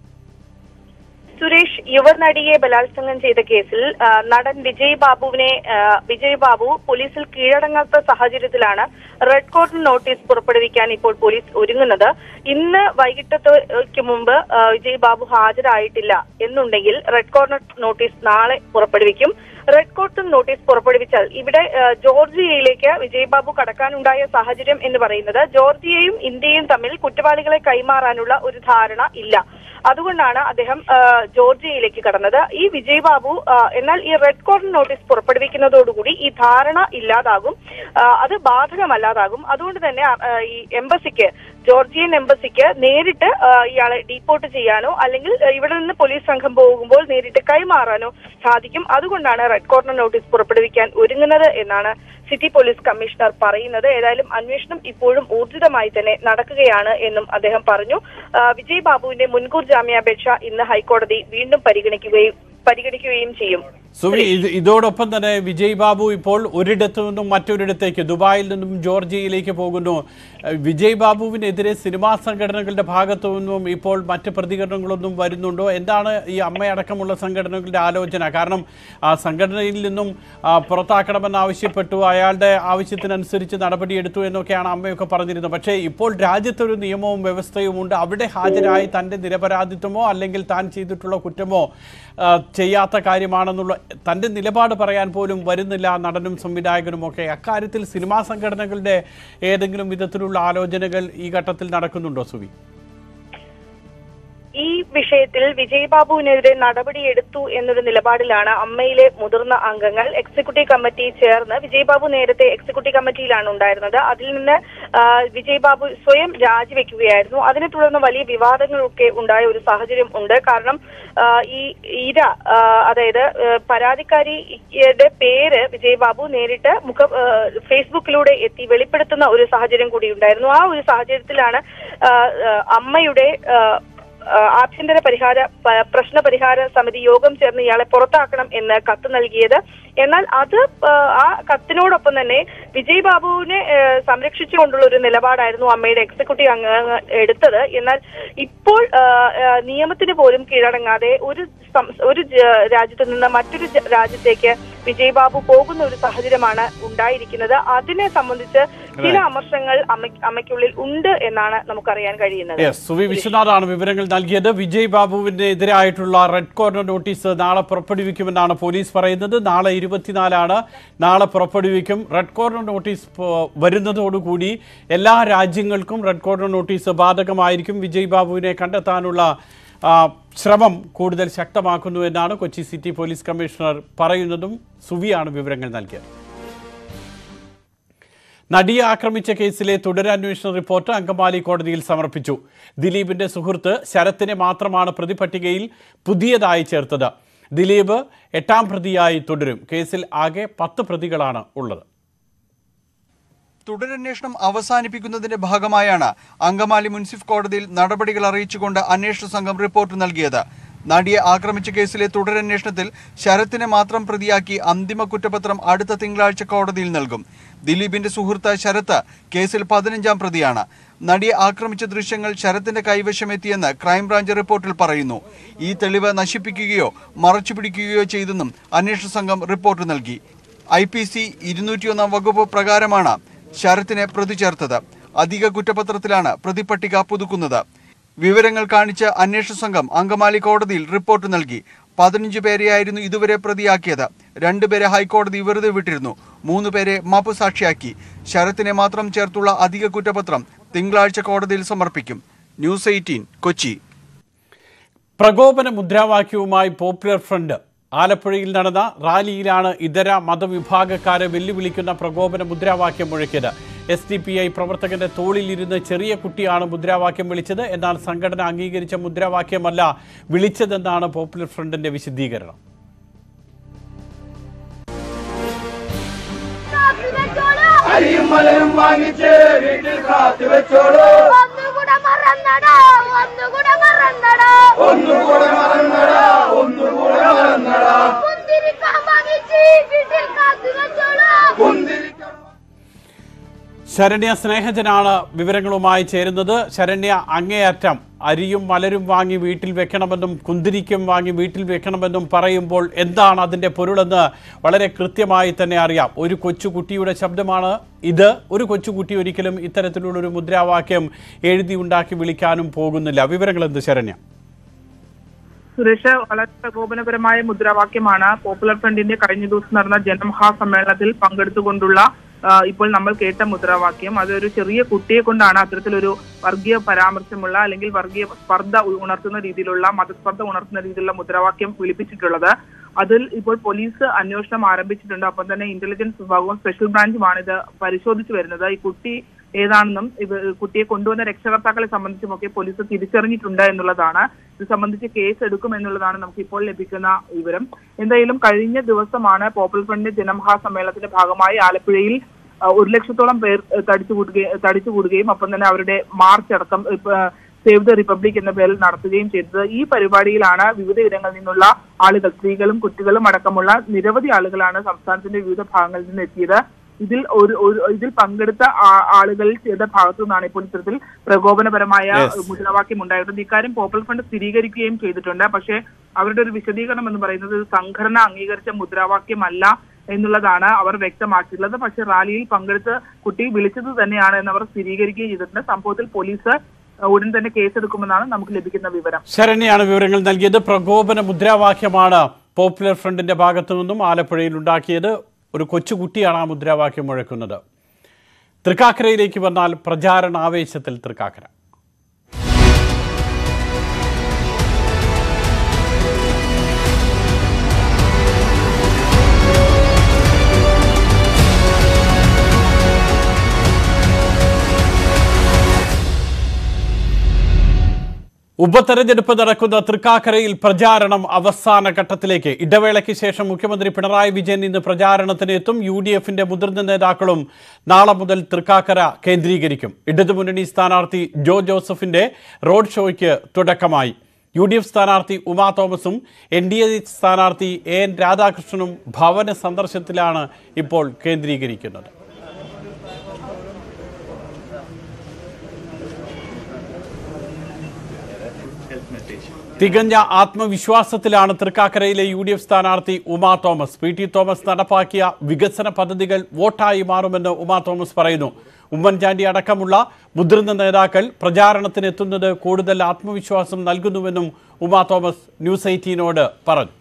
സുരേഷ് യുവനടിയെ ബലാത്സംഗം ചെയ്ത കേസിൽ ആ, നടൻ വിജയ് ബാബുവിനെ ആ, വിജയ് ബാബു പോലീസിൽ കീഴടങ്ങാത്ത സാഹചര്യത്തിലാണ് റെഡ് കോർണർ നോട്ടീസ് പുറപ്പെടുവിക്കാൻ ഇപ്പോൾ പോലീസ് ഒരുങ്ങുന്നത് ഇന്ന് വൈകിട്ടത്തേക്ക് മുമ്പ് ആ, വിജയ് ബാബു ഹാജരായിട്ടില്ല എന്നുണ്ടെങ്കിൽ റെഡ് കോർണർ നോട്ടീസ് നാളെ പുറപ്പെടുവിക്കും റെഡ് കോർണർ നോട്ടീസ് പുറപ്പെടുവിച്ചാൽ ഇവിടെ ആ, ജോർജിയയിലേക്ക് വിജയ് ബാബു കടക്കാനുണ്ടായ സാഹചര്യം എന്ന് പറയുന്നത് ജോർജിയയും ഇന്ത്യയും തമ്മിൽ കുറ്റവാളികളെ കൈമാറാനുള്ള ഒരു ധാരണ ഇല്ല അതുകൊണ്ടാണ് അദ്ദേഹം ആ, ജോർജിയയിലേക്ക് കടന്നത് ഈ വിജയ് ബാബു ആ, എന്നാൽ ഈ റെഡ് കോർണർ നോട്ടീസ് പുറപ്പെടുവിക്കുന്നതോടുകൂടി ഈ ധാരണ ഇല്ലാതാകും ആ, അത് ബാധകമല്ലാതാകും അതുകൊണ്ട് തന്നെ ആ, ഈ എംബസിക്ക് ജോർജിയൻ എംബസിക്ക് നേരിട്ട് ആ, ഇയാളെ ഡീപ്പോർട്ട് ചെയ്യാനോ അല്ലെങ്കിൽ ആ, ഇവിടെ നിന്ന് പോലീസ് സംഘം പോകുമ്പോൾ നേരിട്ട് കൈമാറാനോ സാധിക്കും അതുകൊണ്ടാണ് റെഡ് കോർണർ നോട്ടീസ് പുറപ്പെടുവിക്കാൻ ഒരുങ്ങുന്നത് എന്നാണ് സിറ്റി പോലീസ് കമ്മീഷണർ പറയുന്നത് ഏതായാലും അന്വേഷണം ഇപ്പോഴും ഊർജിതമായി തന്നെ നടക്കുകയാണ് എന്നും അദ്ദേഹം പറഞ്ഞു ആ, വിജയ് ബാബുവിന്റെ മുൻകൂർ ജാമ്യാപേക്ഷ ഇന്ന് ഹൈക്കോടതി വീണ്ടും പരിഗണിക്കുകയും പരിഗണിക്കുകയും ചെയ്യും സുവി ഇത് ഇതോടൊപ്പം തന്നെ വിജയ് ബാബു ഇപ്പോൾ ഒരിടത്തു നിന്നും മറ്റൊരിടത്തേക്ക് ദുബായിൽ നിന്നും ജോർജിയയിലേക്ക് പോകുന്നു ഏഹ് വിജയ് ബാബുവിനെതിരെ സിനിമാ സംഘടനകളുടെ ഭാഗത്തു നിന്നും ഇപ്പോൾ മറ്റ് പ്രതികരണങ്ങളൊന്നും വരുന്നുണ്ടോ എന്താണ് ഈ അമ്മയടക്കമുള്ള സംഘടനകളുടെ ആലോചന കാരണം ആ സംഘടനയിൽ നിന്നും ആ, പുറത്താക്കണമെന്ന് ആവശ്യപ്പെട്ടു അയാളുടെ ആവശ്യത്തിനനുസരിച്ച് നടപടിയെടുത്തു എന്നൊക്കെയാണ് അമ്മയൊക്കെ പറഞ്ഞിരുന്നത് പക്ഷേ ഇപ്പോൾ രാജ്യത്തൊരു നിയമവും വ്യവസ്ഥയും ഉണ്ട് അവിടെ ഹാജരായി തൻ്റെ നിരപരാധിത്വമോ അല്ലെങ്കിൽ താൻ ചെയ്തിട്ടുള്ള കുറ്റമോ ആ, ചെയ്യാത്ത കാര്യമാണെന്നുള്ള തൻ്റെ നിലപാട് പറയാൻ പോലും വരുന്നില്ല നടനും സംവിധായകനും ഒക്കെ അക്കാര്യത്തിൽ സിനിമാ സംഘടനകളുടെ ഏതെങ്കിലും വിധത്തിലുള്ള ആലോചനകൾ ഈ ഘട്ടത്തിൽ നടക്കുന്നുണ്ടോ സുവി ഈ വിഷയത്തിൽ വിജയ് ബാബുവിനെതിരെ നടപടിയെടുത്തു എന്നൊരു നിലപാടിലാണ് അമ്മയിലെ മുതിർന്ന അംഗങ്ങൾ എക്സിക്യൂട്ടീവ് കമ്മിറ്റി ചേർന്ന് വിജയ് ബാബു നേരത്തെ എക്സിക്യൂട്ടീവ് കമ്മിറ്റിയിലാണ് ഉണ്ടായിരുന്നത് അതിൽ നിന്ന് ആ, വിജയ് ബാബു സ്വയം രാജിവെക്കുകയായിരുന്നു അതിനെ തുടർന്ന് വലിയ വിവാദങ്ങളൊക്കെ ഉണ്ടായ ഒരു സാഹചര്യം ഉണ്ട് കാരണം ആ, ഈ ഇര ആ, അതായത് ആ, പരാതിക്കാരിയുടെ പേര് വിജയ് ബാബു നേരിട്ട് മുഖ ആ, ഫേസ്ബുക്കിലൂടെ എത്തി വെളിപ്പെടുത്തുന്ന ഒരു സാഹചര്യം കൂടി ഉണ്ടായിരുന്നു ആ ഒരു സാഹചര്യത്തിലാണ് ആ, ആ, അമ്മയുടെ ആ, ആ, ആഭ്യന്തര പരിഹാര പ- പ്രശ്ന പരിഹാര സമിതി യോഗം ചേർന്ന് ഇയാളെ പുറത്താക്കണം എന്ന് കത്ത് നൽകിയത് എന്നാൽ അത് ആ, ആ കത്തിനോടൊപ്പം തന്നെ വിജയ് ബാബുവിനെ ആ, സംരക്ഷിച്ചുകൊണ്ടുള്ള ഒരു നിലപാടായിരുന്നു അമ്മയുടെ എക്സിക്യൂട്ടീവ് അംഗങ്ങൾ എടുത്തത് എന്നാൽ ഇപ്പോൾ ആ, ആ, നിയമത്തിന് പോലും കീഴടങ്ങാതെ ഒരു സം- ഒരു ജ- രാജ്യത്ത് നിന്ന് മറ്റൊരു ജ- രാജ്യത്തേക്ക് വിജയ് ബാബു പോകുന്ന ഒരു സാഹചര്യമാണ് ഉണ്ടായിരിക്കുന്നത് അതിനെ സംബന്ധിച്ച് ചില Right. അമർഷങ്ങൾ അമ്മ അമ്മയ്ക്കുള്ളിൽ ഉണ്ട് എന്നാണ് നമുക്കറിയാൻ കഴിയുന്നത് യെസ് സുവി വിശ്വനാഥാണ് വിവരങ്ങൾ നൽകിയത് വിജയ് ബാബുവിന്റെ എതിരായിട്ടുള്ള റെഡ് കോർണർ നോട്ടീസ് നാളെ പുറപ്പെടുവിക്കുമെന്നാണ് പോലീസ് പറയുന്നത് നാളെ ഇരുപത്തിനാലാണ് നാളെ പുറപ്പെടുവിക്കും റെഡ് കോർണർ നോട്ടീസ് പോ- വരുന്നതോടുകൂടി എല്ലാ രാജ്യങ്ങൾക്കും റെഡ് കോർണർ നോട്ടീസ് ബാധകമായിരിക്കും വിജയ് ബാബുവിനെ കണ്ടെത്താനുള്ള ആ, ശ്രമം കൂടുതൽ ശക്തമാക്കുന്നു എന്നാണ് കൊച്ചി സിറ്റി പോലീസ് കമ്മീഷണർ പറയുന്നതും സുവിയാണ് വിവരങ്ങൾ നൽകിയത് നടിയെ ആക്രമിച്ച കേസിലെ തുടരന്വേഷണ റിപ്പോർട്ട് അങ്കമാലി കോടതിയിൽ സമർപ്പിച്ചു ദിലീപിന്റെ സുഹൃത്ത് ശരത്തിനെ മാത്രമാണ് പ്രതിപട്ടികയിൽ പുതിയതായി ചേർത്തത് ദിലീപ് എട്ടാം പ്രതിയായി തുടരും കേസിൽ ആകെ പത്ത് പ്രതികളാണ് ഉള്ളത് തുടരന്വേഷണം അവസാനിപ്പിക്കുന്നതിന്റെ ഭാഗമായാണ് അങ്കമാലി മുൻസിഫ് കോടതിയിൽ നടപടികൾ അറിയിച്ചുകൊണ്ട് അന്വേഷണ സംഘം റിപ്പോർട്ട് നൽകിയത് നടിയെ ആക്രമിച്ച കേസിലെ തുടരന്വേഷണത്തിൽ ശരത്തിനെ മാത്രം പ്രതിയാക്കി അന്തിമ കുറ്റപത്രം അടുത്ത തിങ്കളാഴ്ച കോടതിയിൽ നൽകും ദിലീപിന്റെ സുഹൃത്ത് ശരത്ത് കേസിൽ പതിനഞ്ചാം പ്രതിയാണ് നടിയെ ആക്രമിച്ച ദൃശ്യങ്ങൾ ശരത്തിന്റെ കൈവശമെത്തിയെന്ന് ക്രൈംബ്രാഞ്ച് റിപ്പോർട്ടിൽ പറയുന്നു ഈ തെളിവ് നശിപ്പിക്കുകയോ മറച്ചുപിടിക്കുകയോ ചെയ്തെന്നും അന്വേഷണ സംഘം റിപ്പോർട്ട് നൽകി ഐ പി സി ഇരുന്നൂറ്റിയൊന്നാം വകുപ്പ് പ്രകാരമാണ് ശരത്തിനെ പ്രതി ചേർത്തത് അധിക കുറ്റപത്രത്തിലാണ് പ്രതിപട്ടിക പുതുക്കുന്നത് വിവരങ്ങൾ കാണിച്ച് അന്വേഷണ സംഘം അങ്കമാലി കോടതിയിൽ റിപ്പോർട്ട് നൽകി പതിനഞ്ച് പേരെയായിരുന്നു ഇതുവരെ പ്രതിയാക്കിയത് രണ്ടുപേരെ ഹൈക്കോടതി വെറുതെ വിട്ടിരുന്നു മൂന്ന് പേരെ മാപ്പ് സാക്ഷിയാക്കി ശരത്തിനെ മാത്രം ചേർത്തുള്ള അധിക കുറ്റപത്രം തിങ്കളാഴ്ച കോടതിയിൽ സമർപ്പിക്കും ന്യൂസ് എയ്റ്റീൻ കൊച്ചി പ്രകോപന മുദ്രാവാക്യവുമായി പോപ്പുലർ ഫ്രണ്ട് ആലപ്പുഴയിൽ നടന്ന റാലിയിലാണ് ഇതര മതവിഭാഗക്കാരെ വെല്ലുവിളിക്കുന്ന പ്രകോപന മുദ്രാവാക്യം മുഴക്കിയത് എസ് ഡി പി ഐ പ്രവർത്തകന്റെ തോളിലിരുന്ന് ചെറിയ കുട്ടിയാണ് മുദ്രാവാക്യം വിളിച്ചത് എന്നാൽ സംഘടന അംഗീകരിച്ച മുദ്രാവാക്യമല്ല വിളിച്ചതെന്നാണ് പോപ്പുലർ ഫ്രണ്ടിന്റെ വിശദീകരണം അരിയും മലരും വാങ്ങിച്ച് വീട്ടിൽ കാത്തു വെച്ചോളൂ ഒന്നുകൂടെ മറന്നടാ ഒന്നുകൂടെ മറന്നടാ ഒന്നുകൂടെ മറന്നടാ ഒന്നുകൂടെ മറന്നടാ കുന്തിരിക്കാൻ വാങ്ങിച്ച് വീട്ടിൽ കാത്തു വെച്ചോളൂ കുന്തിരിക്കാൻ ശരണ്യ സ്നേഹജനാണ് വിവരങ്ങളുമായി ചേരുന്നത് ശരണ്യ അങ്ങേയറ്റം അരിയും മലരും വാങ്ങി വീട്ടിൽ വെക്കണമെന്നും കുന്തിരിക്കും വാങ്ങി വീട്ടിൽ വെക്കണമെന്നും പറയുമ്പോൾ എന്താണ് അതിൻ്റെ പൊരുളെന്ന് വളരെ കൃത്യമായി തന്നെ അറിയാം ഒരു കൊച്ചുകുട്ടിയുടെ ശബ്ദമാണ് ഇത് ഒരു കൊച്ചുകുട്ടി ഒരിക്കലും ഇത്തരത്തിലുള്ളൊരു മുദ്രാവാക്യം എഴുതി ഉണ്ടാക്കി വിളിക്കാനും പോകുന്നില്ല വിവരങ്ങൾ എന്ത് ശരണ്യ സുരേഷ് വളരെ പ്രകോപനപരമായ മുദ്രാവാക്യമാണ് പോപ്പുലർ ഫ്രണ്ടിന്റെ കഴിഞ്ഞ ദിവസം നടന്ന ജനമഹാസമ്മേളനത്തിൽ പങ്കെടുത്തുകൊണ്ടുള്ള ആ, ഇപ്പോൾ നമ്മൾ കേട്ട മുദ്രാവാക്യം അതൊരു ചെറിയ കുട്ടിയെ കൊണ്ടാണ് അത്തരത്തിലൊരു വർഗീയ പരാമർശമുള്ള അല്ലെങ്കിൽ വർഗീയ സ്പർദ്ധ ഉ- ഉണർത്തുന്ന രീതിയിലുള്ള മതസ്പർദ്ധ ഉണർത്തുന്ന രീതിയിലുള്ള മുദ്രാവാക്യം വിളിപ്പിച്ചിട്ടുള്ളത് അതിൽ ഇപ്പോൾ പോലീസ് അന്വേഷണം ആരംഭിച്ചിട്ടുണ്ട് അപ്പം തന്നെ ഇന്റലിജൻസ് വിഭാഗവും സ്പെഷ്യൽ ബ്രാഞ്ചുമാണ് ഇത് പരിശോധിച്ചു വരുന്നത് ഈ കുട്ടി ഏതാണെന്നും ഇത് കുട്ടിയെ കൊണ്ടുവന്ന രക്ഷകർത്താക്കളെ സംബന്ധിച്ചുമൊക്കെ പോലീസ് തിരിച്ചറിഞ്ഞിട്ടുണ്ട് എന്നുള്ളതാണ് ഇത് സംബന്ധിച്ച് കേസ് എടുക്കും എന്നുള്ളതാണ് നമുക്ക് ഇപ്പോൾ ലഭിക്കുന്ന വിവരം എന്തായാലും കഴിഞ്ഞ ദിവസമാണ് പോപ്പുലർ ഫ്രണ്ട് ജനമഹാസമ്മേളനത്തിന്റെ ഭാഗമായി ആലപ്പുഴയിൽ ആ, ഒരു ലക്ഷത്തോളം പേർ ഏഹ്, തടിച്ചുകൂടുകയും തടിച്ചുകൂടുകയും ഒപ്പം തന്നെ അവരുടെ മാർച്ച് അടക്കം ഇപ്പ- സേവ് ദ റിപ്പബ്ലിക് എന്ന പേരിൽ നടത്തുകയും ചെയ്തത് ഈ പരിപാടിയിലാണ് വിവിധ ഇടങ്ങളിൽ നിന്നുള്ള ആളുകൾ സ്ത്രീകളും കുട്ടികളും അടക്കമുള്ള നിരവധി ആളുകളാണ് സംസ്ഥാനത്തിന്റെ വിവിധ ഭാഗങ്ങളിൽ നിന്ന് എത്തിയത് ഇതിൽ ഒരു ഒരു- ഇതിൽ പങ്കെടുത്ത ആ- ആളുകളിൽ ചില ഭാഗത്തു നിന്നാണ് ഇപ്പോൾ ഇത്തരത്തിൽ പ്രകോപനപരമായ Yes. മുദ്രാവാക്യം ഉണ്ടായിരുന്നത് ഇക്കാര്യം പോപ്പുലർ ഫ്രണ്ട് സ്ഥിരീകരിക്കുകയും ചെയ്തിട്ടുണ്ട് പക്ഷേ അവരുടെ ഒരു വിശദീകരണം എന്ന് പറയുന്നത് ഇത് സംഘടന അംഗീകരിച്ച മുദ്രാവാക്യമല്ല എന്നുള്ളതാണ് അവർ വ്യക്തമാക്കിയിട്ടുള്ളത് പക്ഷേ റാലിയിൽ പങ്കെടുത്ത് കുട്ടി വിളിച്ചത് തന്നെയാണ് എന്ന് അവർ സ്ഥിരീകരിക്കുകയും ചെയ്തിട്ടുണ്ട് സംഭവത്തിൽ പോലീസ് ഉടൻ തന്നെ കേസെടുക്കുമെന്നാണ് നമുക്ക് ലഭിക്കുന്ന വിവരം ശരണ്യാണ് വിവരങ്ങൾ നൽകിയത് പ്രകോപന മുദ്രാവാക്യമാണ് പോപ്പുലർ ഫ്രണ്ടിന്റെ ഭാഗത്തു നിന്നും ആലപ്പുഴയിൽ ഉണ്ടാക്കിയത് ഒരു കൊച്ചുകുട്ടിയാണ് ആ മുദ്രാവാക്യം മുഴക്കുന്നത് തൃക്കാക്കരയിലേക്ക് വന്നാൽ പ്രചാരണ ആവേശത്തിൽ തൃക്കാക്കര ഉപതെരഞ്ഞെടുപ്പ് നടക്കുന്ന തൃക്കാക്കരയിൽ പ്രചാരണം അവസാന ഘട്ടത്തിലേക്ക് ഇടവേളയ്ക്ക് ശേഷം മുഖ്യമന്ത്രി പിണറായി വിജയൻ ഇന്ന് പ്രചാരണത്തിന് എത്തും യു ഡി എഫിന്റെ മുതിർന്ന നേതാക്കളും നാളെ മുതൽ തൃക്കാക്കര കേന്ദ്രീകരിക്കും ഇടതുമുന്നണി സ്ഥാനാർത്ഥി ജോ ജോസഫിന്റെ റോഡ് ഷോയ്ക്ക് തുടക്കമായി യു ഡി എഫ് സ്ഥാനാർത്ഥി ഉമാ തോമസും എൻ ഡി എ സ്ഥാനാർത്ഥി എ എൻ രാധാകൃഷ്ണനും ഭവന സന്ദർശനത്തിലാണ് ഇപ്പോൾ കേന്ദ്രീകരിക്കുന്നത് തികഞ്ഞ ആത്മവിശ്വാസത്തിലാണ് തൃക്കാക്കരയിലെ യു ഡി എഫ് സ്ഥാനാർത്ഥി Uma Thomas P T Thomas നടപ്പാക്കിയ വികസന പദ്ധതികൾ വോട്ടായി മാറുമെന്ന് ഉമാ തോമസ് പറയുന്നു ഉമ്മൻചാണ്ടി അടക്കമുള്ള മുതിർന്ന നേതാക്കൾ പ്രചാരണത്തിന് എത്തുന്നത് കൂടുതൽ ആത്മവിശ്വാസം നൽകുന്നുവെന്നും ഉമാ തോമസ് ന്യൂസ് എയ്റ്റീനോട് പറഞ്ഞു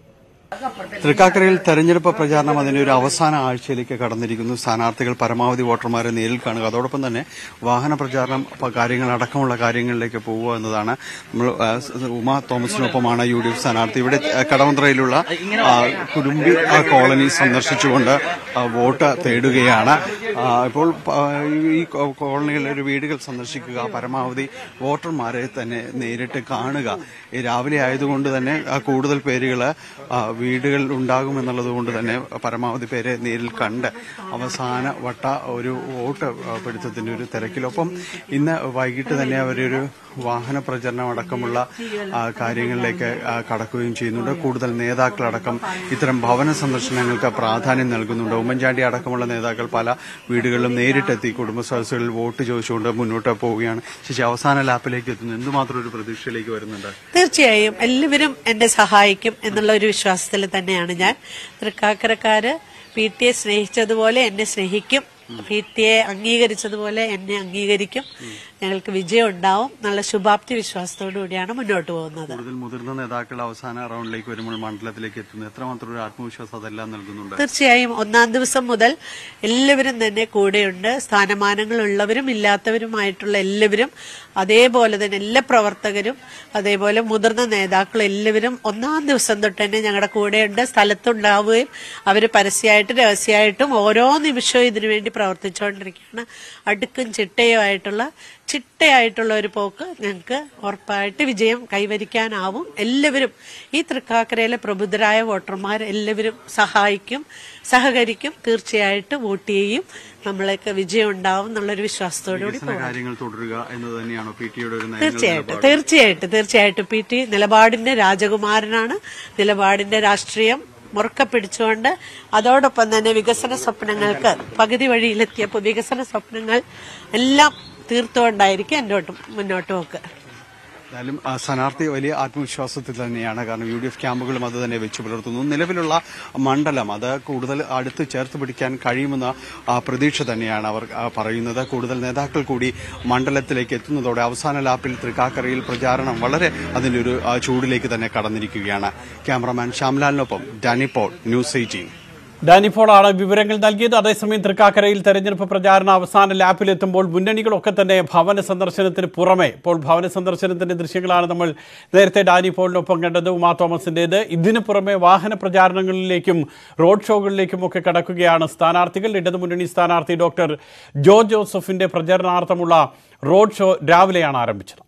തൃക്കാക്കരയിൽ തെരഞ്ഞെടുപ്പ് പ്രചാരണം അതിന്റെ ഒരു അവസാന ആഴ്ചയിലേക്ക് കടന്നിരിക്കുന്നു സ്ഥാനാർത്ഥികൾ പരമാവധി വോട്ടർമാരെ നേരിൽ കാണുക അതോടൊപ്പം തന്നെ വാഹന പ്രചാരണം പ- കാര്യങ്ങൾ അടക്കമുള്ള കാര്യങ്ങളിലേക്ക് പോവുക എന്നതാണ് നമ്മൾ ആ, സ് ഉമാ തോമസിനൊപ്പമാണ് യു ഡി എഫ് സ്ഥാനാർത്ഥി ഇവിടെ ആ, കടവന്ത്രയിലുള്ള ആ, കുടുംബി ആ, കോളനി സന്ദർശിച്ചുകൊണ്ട് ആ, വോട്ട് തേടുകയാണ് ആ, ഇപ്പോൾ പ- ഈ കോ- കോളനികളിലെ ഒരു വീടുകൾ സന്ദർശിക്കുക പരമാവധി വോട്ടർമാരെ തന്നെ നേരിട്ട് കാണുക ഈ രാവിലെ ആയതുകൊണ്ട് തന്നെ ആ, കൂടുതൽ പേരുകൾ വീടുകൾ ഉണ്ടാകുമെന്നുള്ളത് കൊണ്ട് തന്നെ പരമാവധി പേരെ നേരിൽ കണ്ട് അവസാന വട്ട ഒരു വോട്ട് ആ, പിടുത്തത്തിന്റെ ഒരു തിരക്കിലൊപ്പം ഇന്ന് വൈകിട്ട് തന്നെ അവരൊരു വാഹന പ്രചരണം അടക്കമുള്ള ആ, കാര്യങ്ങളിലേക്ക് ആ, കടക്കുകയും ചെയ്യുന്നുണ്ട് കൂടുതൽ നേതാക്കളടക്കം ഇത്തരം ഭവന സന്ദർശനങ്ങൾക്ക് പ്രാധാന്യം നൽകുന്നുണ്ട് ഉമ്മൻചാണ്ടി അടക്കമുള്ള നേതാക്കൾ പല വീടുകളിലും നേരിട്ടെത്തി കുടുംബ സദസ്സുകളിൽ വോട്ട് ചോദിച്ചുകൊണ്ട് മുന്നോട്ട് പോവുകയാണ് ശേഷി അവസാന ലാപ്പിലേക്ക് എത്തുന്നു എന്തുമാത്രം ഒരു പ്രതീക്ഷയിലേക്ക് വരുന്നുണ്ട് തീർച്ചയായും എല്ലാവരും എന്നെ സഹായിക്കും എന്നുള്ള ഒരു വിശ്വാസത്തിൽ തന്നെയാണ് ഞാൻ തൃക്കാക്കരക്കാര് പി ടി എ സ്നേഹിച്ചതുപോലെ എന്നെ സ്നേഹിക്കും പി ടി എ അംഗീകരിച്ചതുപോലെ എന്നെ അംഗീകരിക്കും ഞങ്ങൾക്ക് വിജയം ഉണ്ടാവും നല്ല ശുഭാപ്തി വിശ്വാസത്തോടു കൂടിയാണ് മുന്നോട്ട് പോകുന്നത് കൂടുതൽ മുതിർന്ന നേതാക്കൾ അവസാന റൗണ്ടിലേക്ക് വരുമ്പോൾ മണ്ഡലത്തിലേക്ക് എത്തുന്നു എത്രമാത്രം ഒരു ആത്മവിശ്വാസം അതെല്ലാം നൽകുന്നുണ്ട് തീർച്ചയായും ഒന്നാം ദിവസം മുതൽ എല്ലാവരും തന്നെ കൂടെയുണ്ട് സ്ഥാനമാനങ്ങൾ ഉള്ളവരും ഇല്ലാത്തവരുമായിട്ടുള്ള എല്ലാവരും അതേപോലെ തന്നെ എല്ലാ പ്രവർത്തകരും അതേപോലെ മുതിർന്ന നേതാക്കൾ എല്ലാവരും ഒന്നാം ദിവസം തൊട്ട് തന്നെ ഞങ്ങളുടെ കൂടെയുണ്ട് സ്ഥലത്തുണ്ടാവുകയും അവർ പരസ്യമായിട്ടും രഹസ്യമായിട്ടും ഓരോ നിമിഷവും ഇതിനു വേണ്ടി പ്രവർത്തിച്ചുകൊണ്ടിരിക്കുകയാണ് അടുക്കും ചിട്ടയുമായിട്ടുള്ള ചിട്ടയായിട്ടുള്ള ഒരു പോക്ക് ഞങ്ങൾക്ക് ഉറപ്പായിട്ട് വിജയം കൈവരിക്കാനാവും എല്ലാവരും ഈ തൃക്കാക്കരയിലെ പ്രബുദ്ധരായ വോട്ടർമാർ എല്ലാവരും സഹായിക്കും സഹകരിക്കും തീർച്ചയായിട്ടും വോട്ട് ചെയ്യും നമ്മളൊക്കെ വിജയം ഉണ്ടാവും എന്നുള്ളൊരു വിശ്വാസത്തോടു കൂടി വികസന കാര്യങ്ങൾ തുടരുക എന്നത് തന്നെയാണോ പി ടിയുടെ ഒരു നയങ്ങൾ തീർച്ചയായിട്ടും നിലപാട്? തീർച്ചയായിട്ടും തീർച്ചയായിട്ടും പി ടി നിലപാടിന്റെ രാജകുമാരനാണ് നിലപാടിന്റെ രാഷ്ട്രീയം മുറുക്ക പിടിച്ചുകൊണ്ട് അതോടൊപ്പം തന്നെ വികസന സ്വപ്നങ്ങൾക്ക് പകുതി വഴിയിലെത്തിയപ്പോൾ വികസന സ്വപ്നങ്ങൾ എല്ലാം തീർത്തുകൊണ്ടായിരിക്കും എൻ്റെ മുന്നോട്ട് പോക്ക് എന്തായാലും ആ, സ്ഥാനാർത്ഥി വലിയ ആത്മവിശ്വാസത്തിൽ തന്നെയാണ് കാരണം യു ഡി എഫ് ക്യാമ്പുകളും അത് തന്നെ വെച്ചു പുലർത്തുന്നു നിലവിലുള്ള മണ്ഡലം അത് കൂടുതൽ അടുത്ത് ചേർത്ത് പിടിക്കാൻ കഴിയുമെന്ന ആ, പ്രതീക്ഷ തന്നെയാണ് അവർ ആ, പറയുന്നത് കൂടുതൽ നേതാക്കൾ കൂടി മണ്ഡലത്തിലേക്ക് എത്തുന്നതോടെ അവസാന ലാപ്പിൽ തൃക്കാക്കരയിൽ പ്രചാരണം വളരെ അതിന്റെ ഒരു ആ, ചൂടിലേക്ക് തന്നെ കടന്നിരിക്കുകയാണ് ക്യാമറമാൻ ശ്യാംലാലിനൊപ്പം ഡാനിപ്പോൾ ന്യൂസ് എയ്റ്റീൻ ഡാനിപ്പോളാണ് വിവരങ്ങൾ നൽകിയത് അതേസമയം തൃക്കാക്കരയിൽ തെരഞ്ഞെടുപ്പ് പ്രചാരണ അവസാന ലാപ്പിലെത്തുമ്പോൾ മുന്നണികളൊക്കെ തന്നെ ഭവന സന്ദർശനത്തിന് പുറമെ ഇപ്പോൾ ഭവന സന്ദർശനത്തിന്റെ ദൃശ്യങ്ങളാണ് നമ്മൾ നേരത്തെ ഡാനിപ്പോളിനൊപ്പം കണ്ടത് ഉമാ തോമസിന്റേത് ഇതിനു പുറമെ വാഹന പ്രചാരണങ്ങളിലേക്കും റോഡ് ഷോകളിലേക്കും ഒക്കെ കടക്കുകയാണ് സ്ഥാനാർത്ഥികൾ ഇടതുമുന്നണി സ്ഥാനാർത്ഥി ഡോക്ടർ ജോ ജോസഫിന്റെ പ്രചരണാർത്ഥമുള്ള റോഡ് ഷോ രാവിലെയാണ് ആരംഭിച്ചത്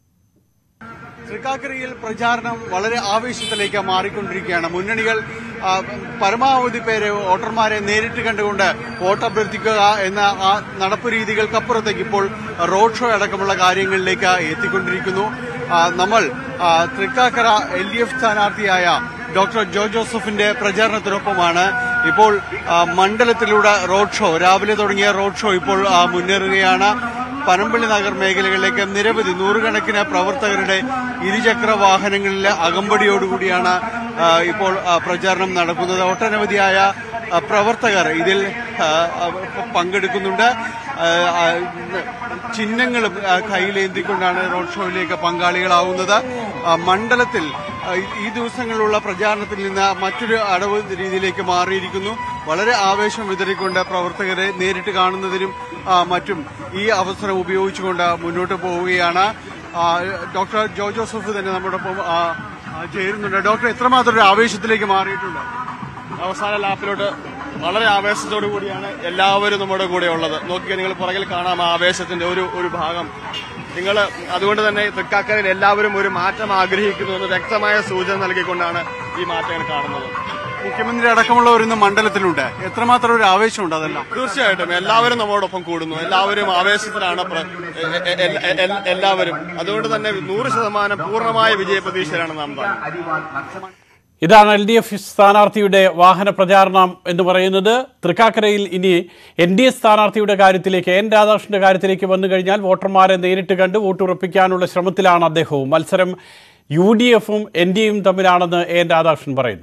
തൃക്കാക്കരയിൽ പ്രചാരണം വളരെ ആവേശത്തിലേക്ക് മാറിക്കൊണ്ടിരിക്കുകയാണ് മുന്നണികൾ ആ, പരമാവധി പേരെ വോട്ടർമാരെ നേരിട്ട് കണ്ടുകൊണ്ട് വോട്ട് അഭ്യർത്ഥിക്കുക എന്ന ആ നടപ്പ് രീതികൾക്കപ്പുറത്തേക്ക് ഇപ്പോൾ റോഡ് ഷോ അടക്കമുള്ള കാര്യങ്ങളിലേക്ക് എത്തിക്കൊണ്ടിരിക്കുന്നു ആ, നമ്മൾ ആ, തൃക്കാക്കര എൽ ഡി എഫ് സ്ഥാനാർത്ഥിയായ ഡോക്ടർ ജോ ജോസഫിന്റെ പ്രചാരണത്തിനൊപ്പമാണ് ഇപ്പോൾ ആ, മണ്ഡലത്തിലൂടെ റോഡ് ഷോ രാവിലെ തുടങ്ങിയ റോഡ് ഷോ ഇപ്പോൾ ആ, മുന്നേറുകയാണ് പനമ്പള്ളി നഗർ മേഖലകളിലേക്ക് നിരവധി നൂറുകണക്കിന് പ്രവർത്തകരുടെ ഇരുചക്ര വാഹനങ്ങളിൽ അകമ്പടിയോടുകൂടിയാണ് ആ, ഇപ്പോൾ ആ, പ്രചാരണം നടക്കുന്നത് ഒട്ടനവധിയായ ആ, പ്രവർത്തകർ ഇതിൽ ആ, ആ, പങ്കെടുക്കുന്നുണ്ട് ആ, ആ, ചിഹ്നങ്ങളും ആ, കയ്യിലേന്തിക്കൊണ്ടാണ് റോഡ് ഷോയിലേക്ക് പങ്കാളികളാവുന്നത് ആ, മണ്ഡലത്തിൽ ആ, ഈ- ഈ ദിവസങ്ങളിലുള്ള പ്രചാരണത്തിൽ നിന്ന് മറ്റൊരു അടവ് രീതിയിലേക്ക് മാറിയിരിക്കുന്നു വളരെ ആവേശം വിതറിക്കൊണ്ട് പ്രവർത്തകരെ നേരിട്ട് കാണുന്നതിനും ആ, മറ്റും ഈ അവസരം ഉപയോഗിച്ചുകൊണ്ട് മുന്നോട്ട് പോവുകയാണ് ആ, ഡോക്ടർ ജോ ജോസഫ് തന്നെ നമ്മോടൊപ്പം ആ, ആ, ചേരുന്നുണ്ട് ഡോക്ടർ എത്രമാത്രം ഒരു ആവേശത്തിലേക്ക് മാറിയിട്ടുണ്ട് അവസാന ലാപ്പിലോട്ട് വളരെ ആവേശത്തോടു കൂടിയാണ് എല്ലാവരും നമ്മുടെ കൂടെ ഉള്ളത് നോക്കിയാൽ നിങ്ങൾ പുറകിൽ കാണാം ആ ആവേശത്തിന്റെ ഒരു ഒരു ഭാഗം നിങ്ങൾ അതുകൊണ്ട് തന്നെ തൃക്കാക്കരയിൽ എല്ലാവരും ഒരു മാറ്റം ആഗ്രഹിക്കുന്നു എന്ന് വ്യക്തമായ സൂചന നൽകിക്കൊണ്ടാണ് ഈ മാറ്റങ്ങൾ കാണുന്നത് മുഖ്യമന്ത്രി അടക്കമുള്ളവർ ഇന്ന് മണ്ഡലത്തിലുണ്ട് എത്രമാത്രം ഒരു ആവേശമുണ്ട് അതെല്ലാം തീർച്ചയായിട്ടും എല്ലാവരും നമ്മളോടൊപ്പം കൂടുന്നു എല്ലാവരും ആവേശത്തിലാണ് പ്ര- എ- എ- എ- എ- എല്ലാവരും അതുകൊണ്ട് തന്നെ നൂറ് ശതമാനം പൂർണ്ണമായ വിജയ പ്രതീക്ഷയിലാണ് നാം കാണുന്നത് ഇതാണ് എൽ ഡി എഫ് സ്ഥാനാർത്ഥിയുടെ വാഹന പ്രചാരണം എന്ന് പറയുന്നത് തൃക്കാക്കരയിൽ ഇനി എൻ ഡി എ സ്ഥാനാർത്ഥിയുടെ കാര്യത്തിലേക്ക് എൻ രാധാകൃഷ്ണന്റെ കാര്യത്തിലേക്ക് വന്നു കഴിഞ്ഞാൽ വോട്ടർമാരെ നേരിട്ട് കണ്ട് വോട്ടുറപ്പിക്കാനുള്ള ശ്രമത്തിലാണ് അദ്ദേഹവും മത്സരം യു ഡി എഫും എൻ ഡി എയും തമ്മിലാണെന്ന് എൻ രാധാകൃഷ്ണൻ പറയുന്നു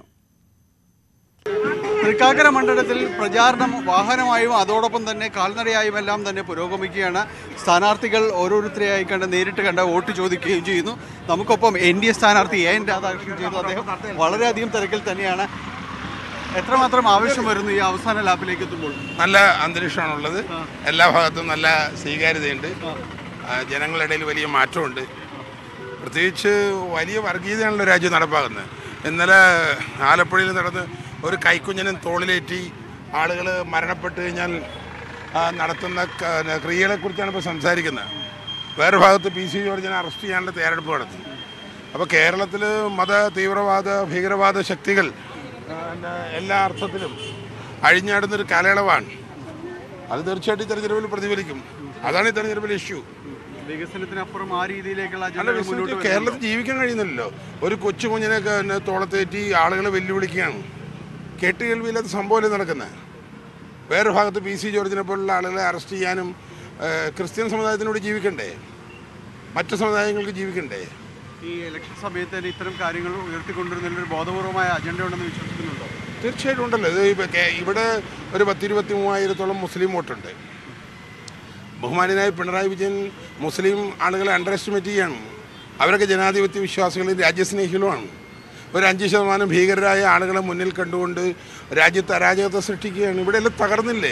തൃക്കാക്കര മണ്ഡലത്തിൽ പ്രചാരണം വാഹനമായും അതോടൊപ്പം തന്നെ കാൽനടയായും എല്ലാം തന്നെ പുരോഗമിക്കുകയാണ് സ്ഥാനാർത്ഥികൾ ഓരോരുത്തരെയായി കണ്ട് നേരിട്ട് കണ്ട് വോട്ട് ചോദിക്കുകയും ചെയ്യുന്നു നമുക്കൊപ്പം എൻ ഡി എ സ്ഥാനാർത്ഥി എ എൻ രാധാകൃഷ്ണൻ ചെയ്തു അദ്ദേഹം വളരെയധികം തിരക്കിൽ തന്നെയാണ് എത്രമാത്രം ആവശ്യം വരുന്നു ഈ അവസാന ലാപ്പിലേക്ക് എത്തുമ്പോൾ നല്ല അന്തരീക്ഷമാണുള്ളത് എല്ലാ ഭാഗത്തും നല്ല സ്വീകാര്യതയുണ്ട് ആ, ജനങ്ങളുടെ ഇടയിൽ വലിയ മാറ്റമുണ്ട് പ്രത്യേകിച്ച് വലിയ വർഗീയതയാണല്ലോ രാജ്യം നടപ്പാക്കുന്നത് ഇന്നലെ ആലപ്പുഴയിൽ നടന്ന് ഒരു കൈക്കുഞ്ഞിനും തോളിലേറ്റി ആളുകൾ മരണപ്പെട്ട് കഴിഞ്ഞാൽ ആ, നടത്തുന്ന ക- ക്രിയകളെക്കുറിച്ചാണ് ഇപ്പോൾ സംസാരിക്കുന്നത് വേറെ ഭാഗത്ത് പി സി ജോർജിനെ അറസ്റ്റ് ചെയ്യാനുള്ള തയ്യാറെടുപ്പ് നടത്തി അപ്പോൾ കേരളത്തിൽ മത തീവ്രവാദ ഭീകരവാദ ശക്തികൾ ആ, പിന്നെ എല്ലാ അർത്ഥത്തിലും അഴിഞ്ഞാടുന്നൊരു കാലയളവാണ് അത് തീർച്ചയായിട്ടും ഈ തെരഞ്ഞെടുപ്പിൽ പ്രതിഫലിക്കും അതാണ് ഈ തെരഞ്ഞെടുപ്പിലെ ഇഷ്യൂ വികസനത്തിനപ്പുറം ആ രീതിയിലേക്കുള്ള അല്ല അജണ്ടകൾ മുന്നോട്ട് വികസനത്തിൽ വരുന്നുണ്ടോ? കേരളത്തിൽ ജീവിക്കാൻ കഴിയുന്നില്ലല്ലോ ഒരു കൊച്ചു കുഞ്ഞിനൊക്കെ എന്നെ തോളത്തേറ്റി ആളുകളെ വെല്ലുവിളിക്കുകയാണ് കേട്ടുകേൾവിയില്ലാത്ത സംഭവമല്ലേ നടക്കുന്നത് വേറെ ഭാഗത്ത് പി സി ജോർജിനെ പോലുള്ള ആളുകളെ അറസ്റ്റ് ചെയ്യാനും ഏഹ്, ക്രിസ്ത്യൻ സമുദായത്തിനോട് ജീവിക്കണ്ടേ മറ്റു സമുദായങ്ങൾക്ക് ജീവിക്കണ്ടേ ഈ ഇലക്ഷൻ സമയത്ത് തന്നെ ഇത്തരം കാര്യങ്ങൾ ഉയർത്തിക്കൊണ്ടിരുന്നതിൽ ഒരു ബോധപൂർവമായ അജണ്ട ഉണ്ടെന്ന് വിശ്വസിക്കുന്നുണ്ടോ തീർച്ചയായിട്ടും ഉണ്ടല്ലോ ഇത് ഇപ്പൊ കേ- ഇവിടെ ഒരു പത്തിരുപത്തി മൂവായിരത്തോളം മുസ്ലിം വോട്ടുണ്ട് ബഹുമാനായ പിണറായി വിജയൻ മുസ്ലിം ആളുകളെ അണ്ടർ എസ്റ്റിമേറ്റ് ചെയ്യാണ് അവരൊക്കെ ജനാധിപത്യ വിശ്വാസികളും രാജ്യസ്നേഹികളുമാണ് ഒരു അഞ്ച് ശതമാനം ഭീകരരായ ആളുകളെ മുന്നിൽ കണ്ടുകൊണ്ട് രാജ്യത്ത് അരാജകത സൃഷ്ടിക്കുകയാണ് ഇവിടെ എല്ലാം തകർന്നില്ലേ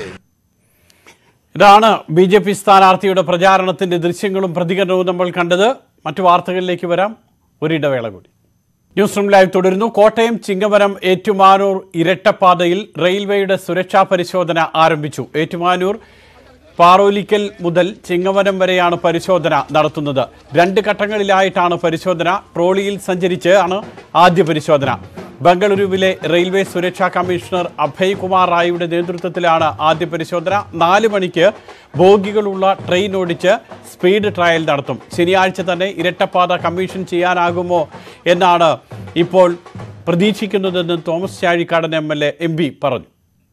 ഇതാണ് ബി ജെ പി സ്ഥാനാർത്ഥിയുടെ പ്രചാരണത്തിന്റെ ദൃശ്യങ്ങളും പ്രതികരണവും നമ്മൾ കണ്ടത് മറ്റു വാർത്തകളിലേക്ക് വരാം ഒരിടവേള കൂടി ന്യൂസ് റൂം ലൈവ് തുടരുന്നു കോട്ടയം ചിങ്ങവനം ഏറ്റുമാനൂർ ഇരട്ടപ്പാതയിൽ റെയിൽവേയുടെ സുരക്ഷാ പരിശോധന ആരംഭിച്ചു ഏറ്റുമാനൂർ പാറോലിക്കൽ മുതൽ ചിങ്ങവനം വരെയാണ് പരിശോധന നടത്തുന്നത് രണ്ട് ഘട്ടങ്ങളിലായിട്ടാണ് പരിശോധന ട്രോളിയിൽ സഞ്ചരിച്ച് ആണ് ആദ്യ പരിശോധന ബംഗളൂരുവിലെ റെയിൽവേ സുരക്ഷാ കമ്മീഷണർ അഭയ് കുമാർ റായിയുടെ നേതൃത്വത്തിലാണ് ആദ്യ പരിശോധന നാല് മണിക്ക് ബോഗികളുള്ള ട്രെയിൻ ഓടിച്ച് സ്പീഡ് ട്രയൽ നടത്തും ശനിയാഴ്ച തന്നെ ഇരട്ടപ്പാത കമ്മീഷൻ ചെയ്യാനാകുമോ എന്നാണ് ഇപ്പോൾ പ്രതീക്ഷിക്കുന്നതെന്ന് Thomas Chazhikadan M L A M P പറഞ്ഞു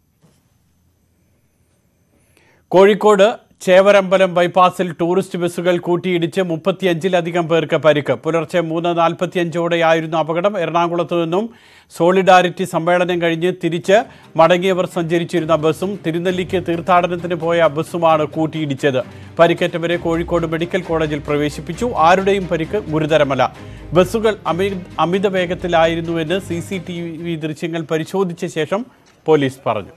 കോഴിക്കോട് ചേവരമ്പലം ബൈപ്പാസിൽ ടൂറിസ്റ്റ് ബസ്സുകൾ കൂട്ടിയിടിച്ച് മുപ്പത്തിയഞ്ചിലധികം പേർക്ക് പരിക്ക് പുലർച്ചെ മൂന്ന് നാൽപ്പത്തിയഞ്ചോടെയായിരുന്നു അപകടം എറണാകുളത്തു നിന്നും സോളിഡാരിറ്റി സമ്മേളനം കഴിഞ്ഞ് തിരിച്ച് മടങ്ങിയവർ സഞ്ചരിച്ചിരുന്ന ബസ്സും തിരുനെല്ലിക്ക് തീർത്ഥാടനത്തിന് പോയ ബസ്സുമാണ് കൂട്ടിയിടിച്ചത് പരിക്കേറ്റവരെ കോഴിക്കോട് മെഡിക്കൽ കോളേജിൽ പ്രവേശിപ്പിച്ചു ആരുടെയും പരിക്ക് ഗുരുതരമല്ല ബസ്സുകൾ അമി അമിത വേഗത്തിലായിരുന്നുവെന്ന് സി സി ടി വി ദൃശ്യങ്ങൾ പരിശോധിച്ച ശേഷം പോലീസ് പറഞ്ഞു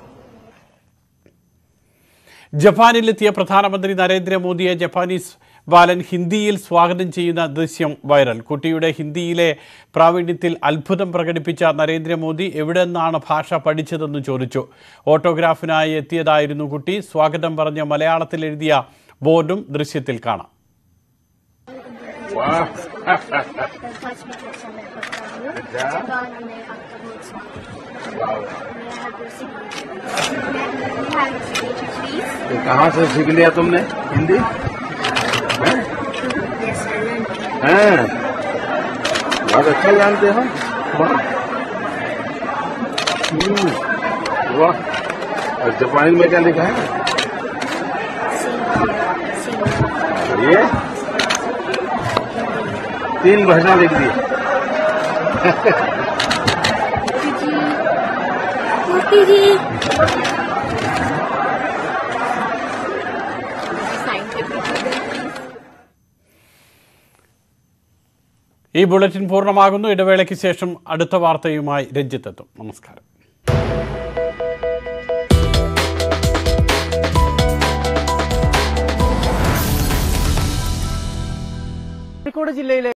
ജപ്പാനിലെത്തിയ പ്രധാനമന്ത്രി നരേന്ദ്രമോദിയെ ജപ്പാനീസ് ബാലൻ ഹിന്ദിയിൽ സ്വാഗതം ചെയ്യുന്ന ദൃശ്യം വൈറൽ കുട്ടിയുടെ ഹിന്ദിയിലെ പ്രാവീണ്യത്തിൽ അത്ഭുതം പ്രകടിപ്പിച്ച നരേന്ദ്രമോദി എവിടെ നിന്നാണ് ഭാഷ പഠിച്ചതെന്ന് ചോദിച്ചു ഓട്ടോഗ്രാഫിനായി എത്തിയതായിരുന്നു കുട്ടി സ്വാഗതം പറഞ്ഞ് മലയാളത്തിൽ എഴുതിയ ബോർഡും ദൃശ്യത്തിൽ കാണാം तो कहाँ से सीख लिया तुमने हिंदी हैं? हैं? बहुत अच्छा जानते हो वाह हम्म, वाह और जापानी में क्या लिखा है ये तीन भाषा लिख दी ഈ ബുള്ളറ്റിൻ പൂർണ്ണമാകുന്നു ഇടവേളയ്ക്ക് ശേഷം അടുത്ത വാർത്തയുമായി രഞ്ജിത്തെത്തും നമസ്കാരം കോഴിക്കോട് ജില്ലയിലെ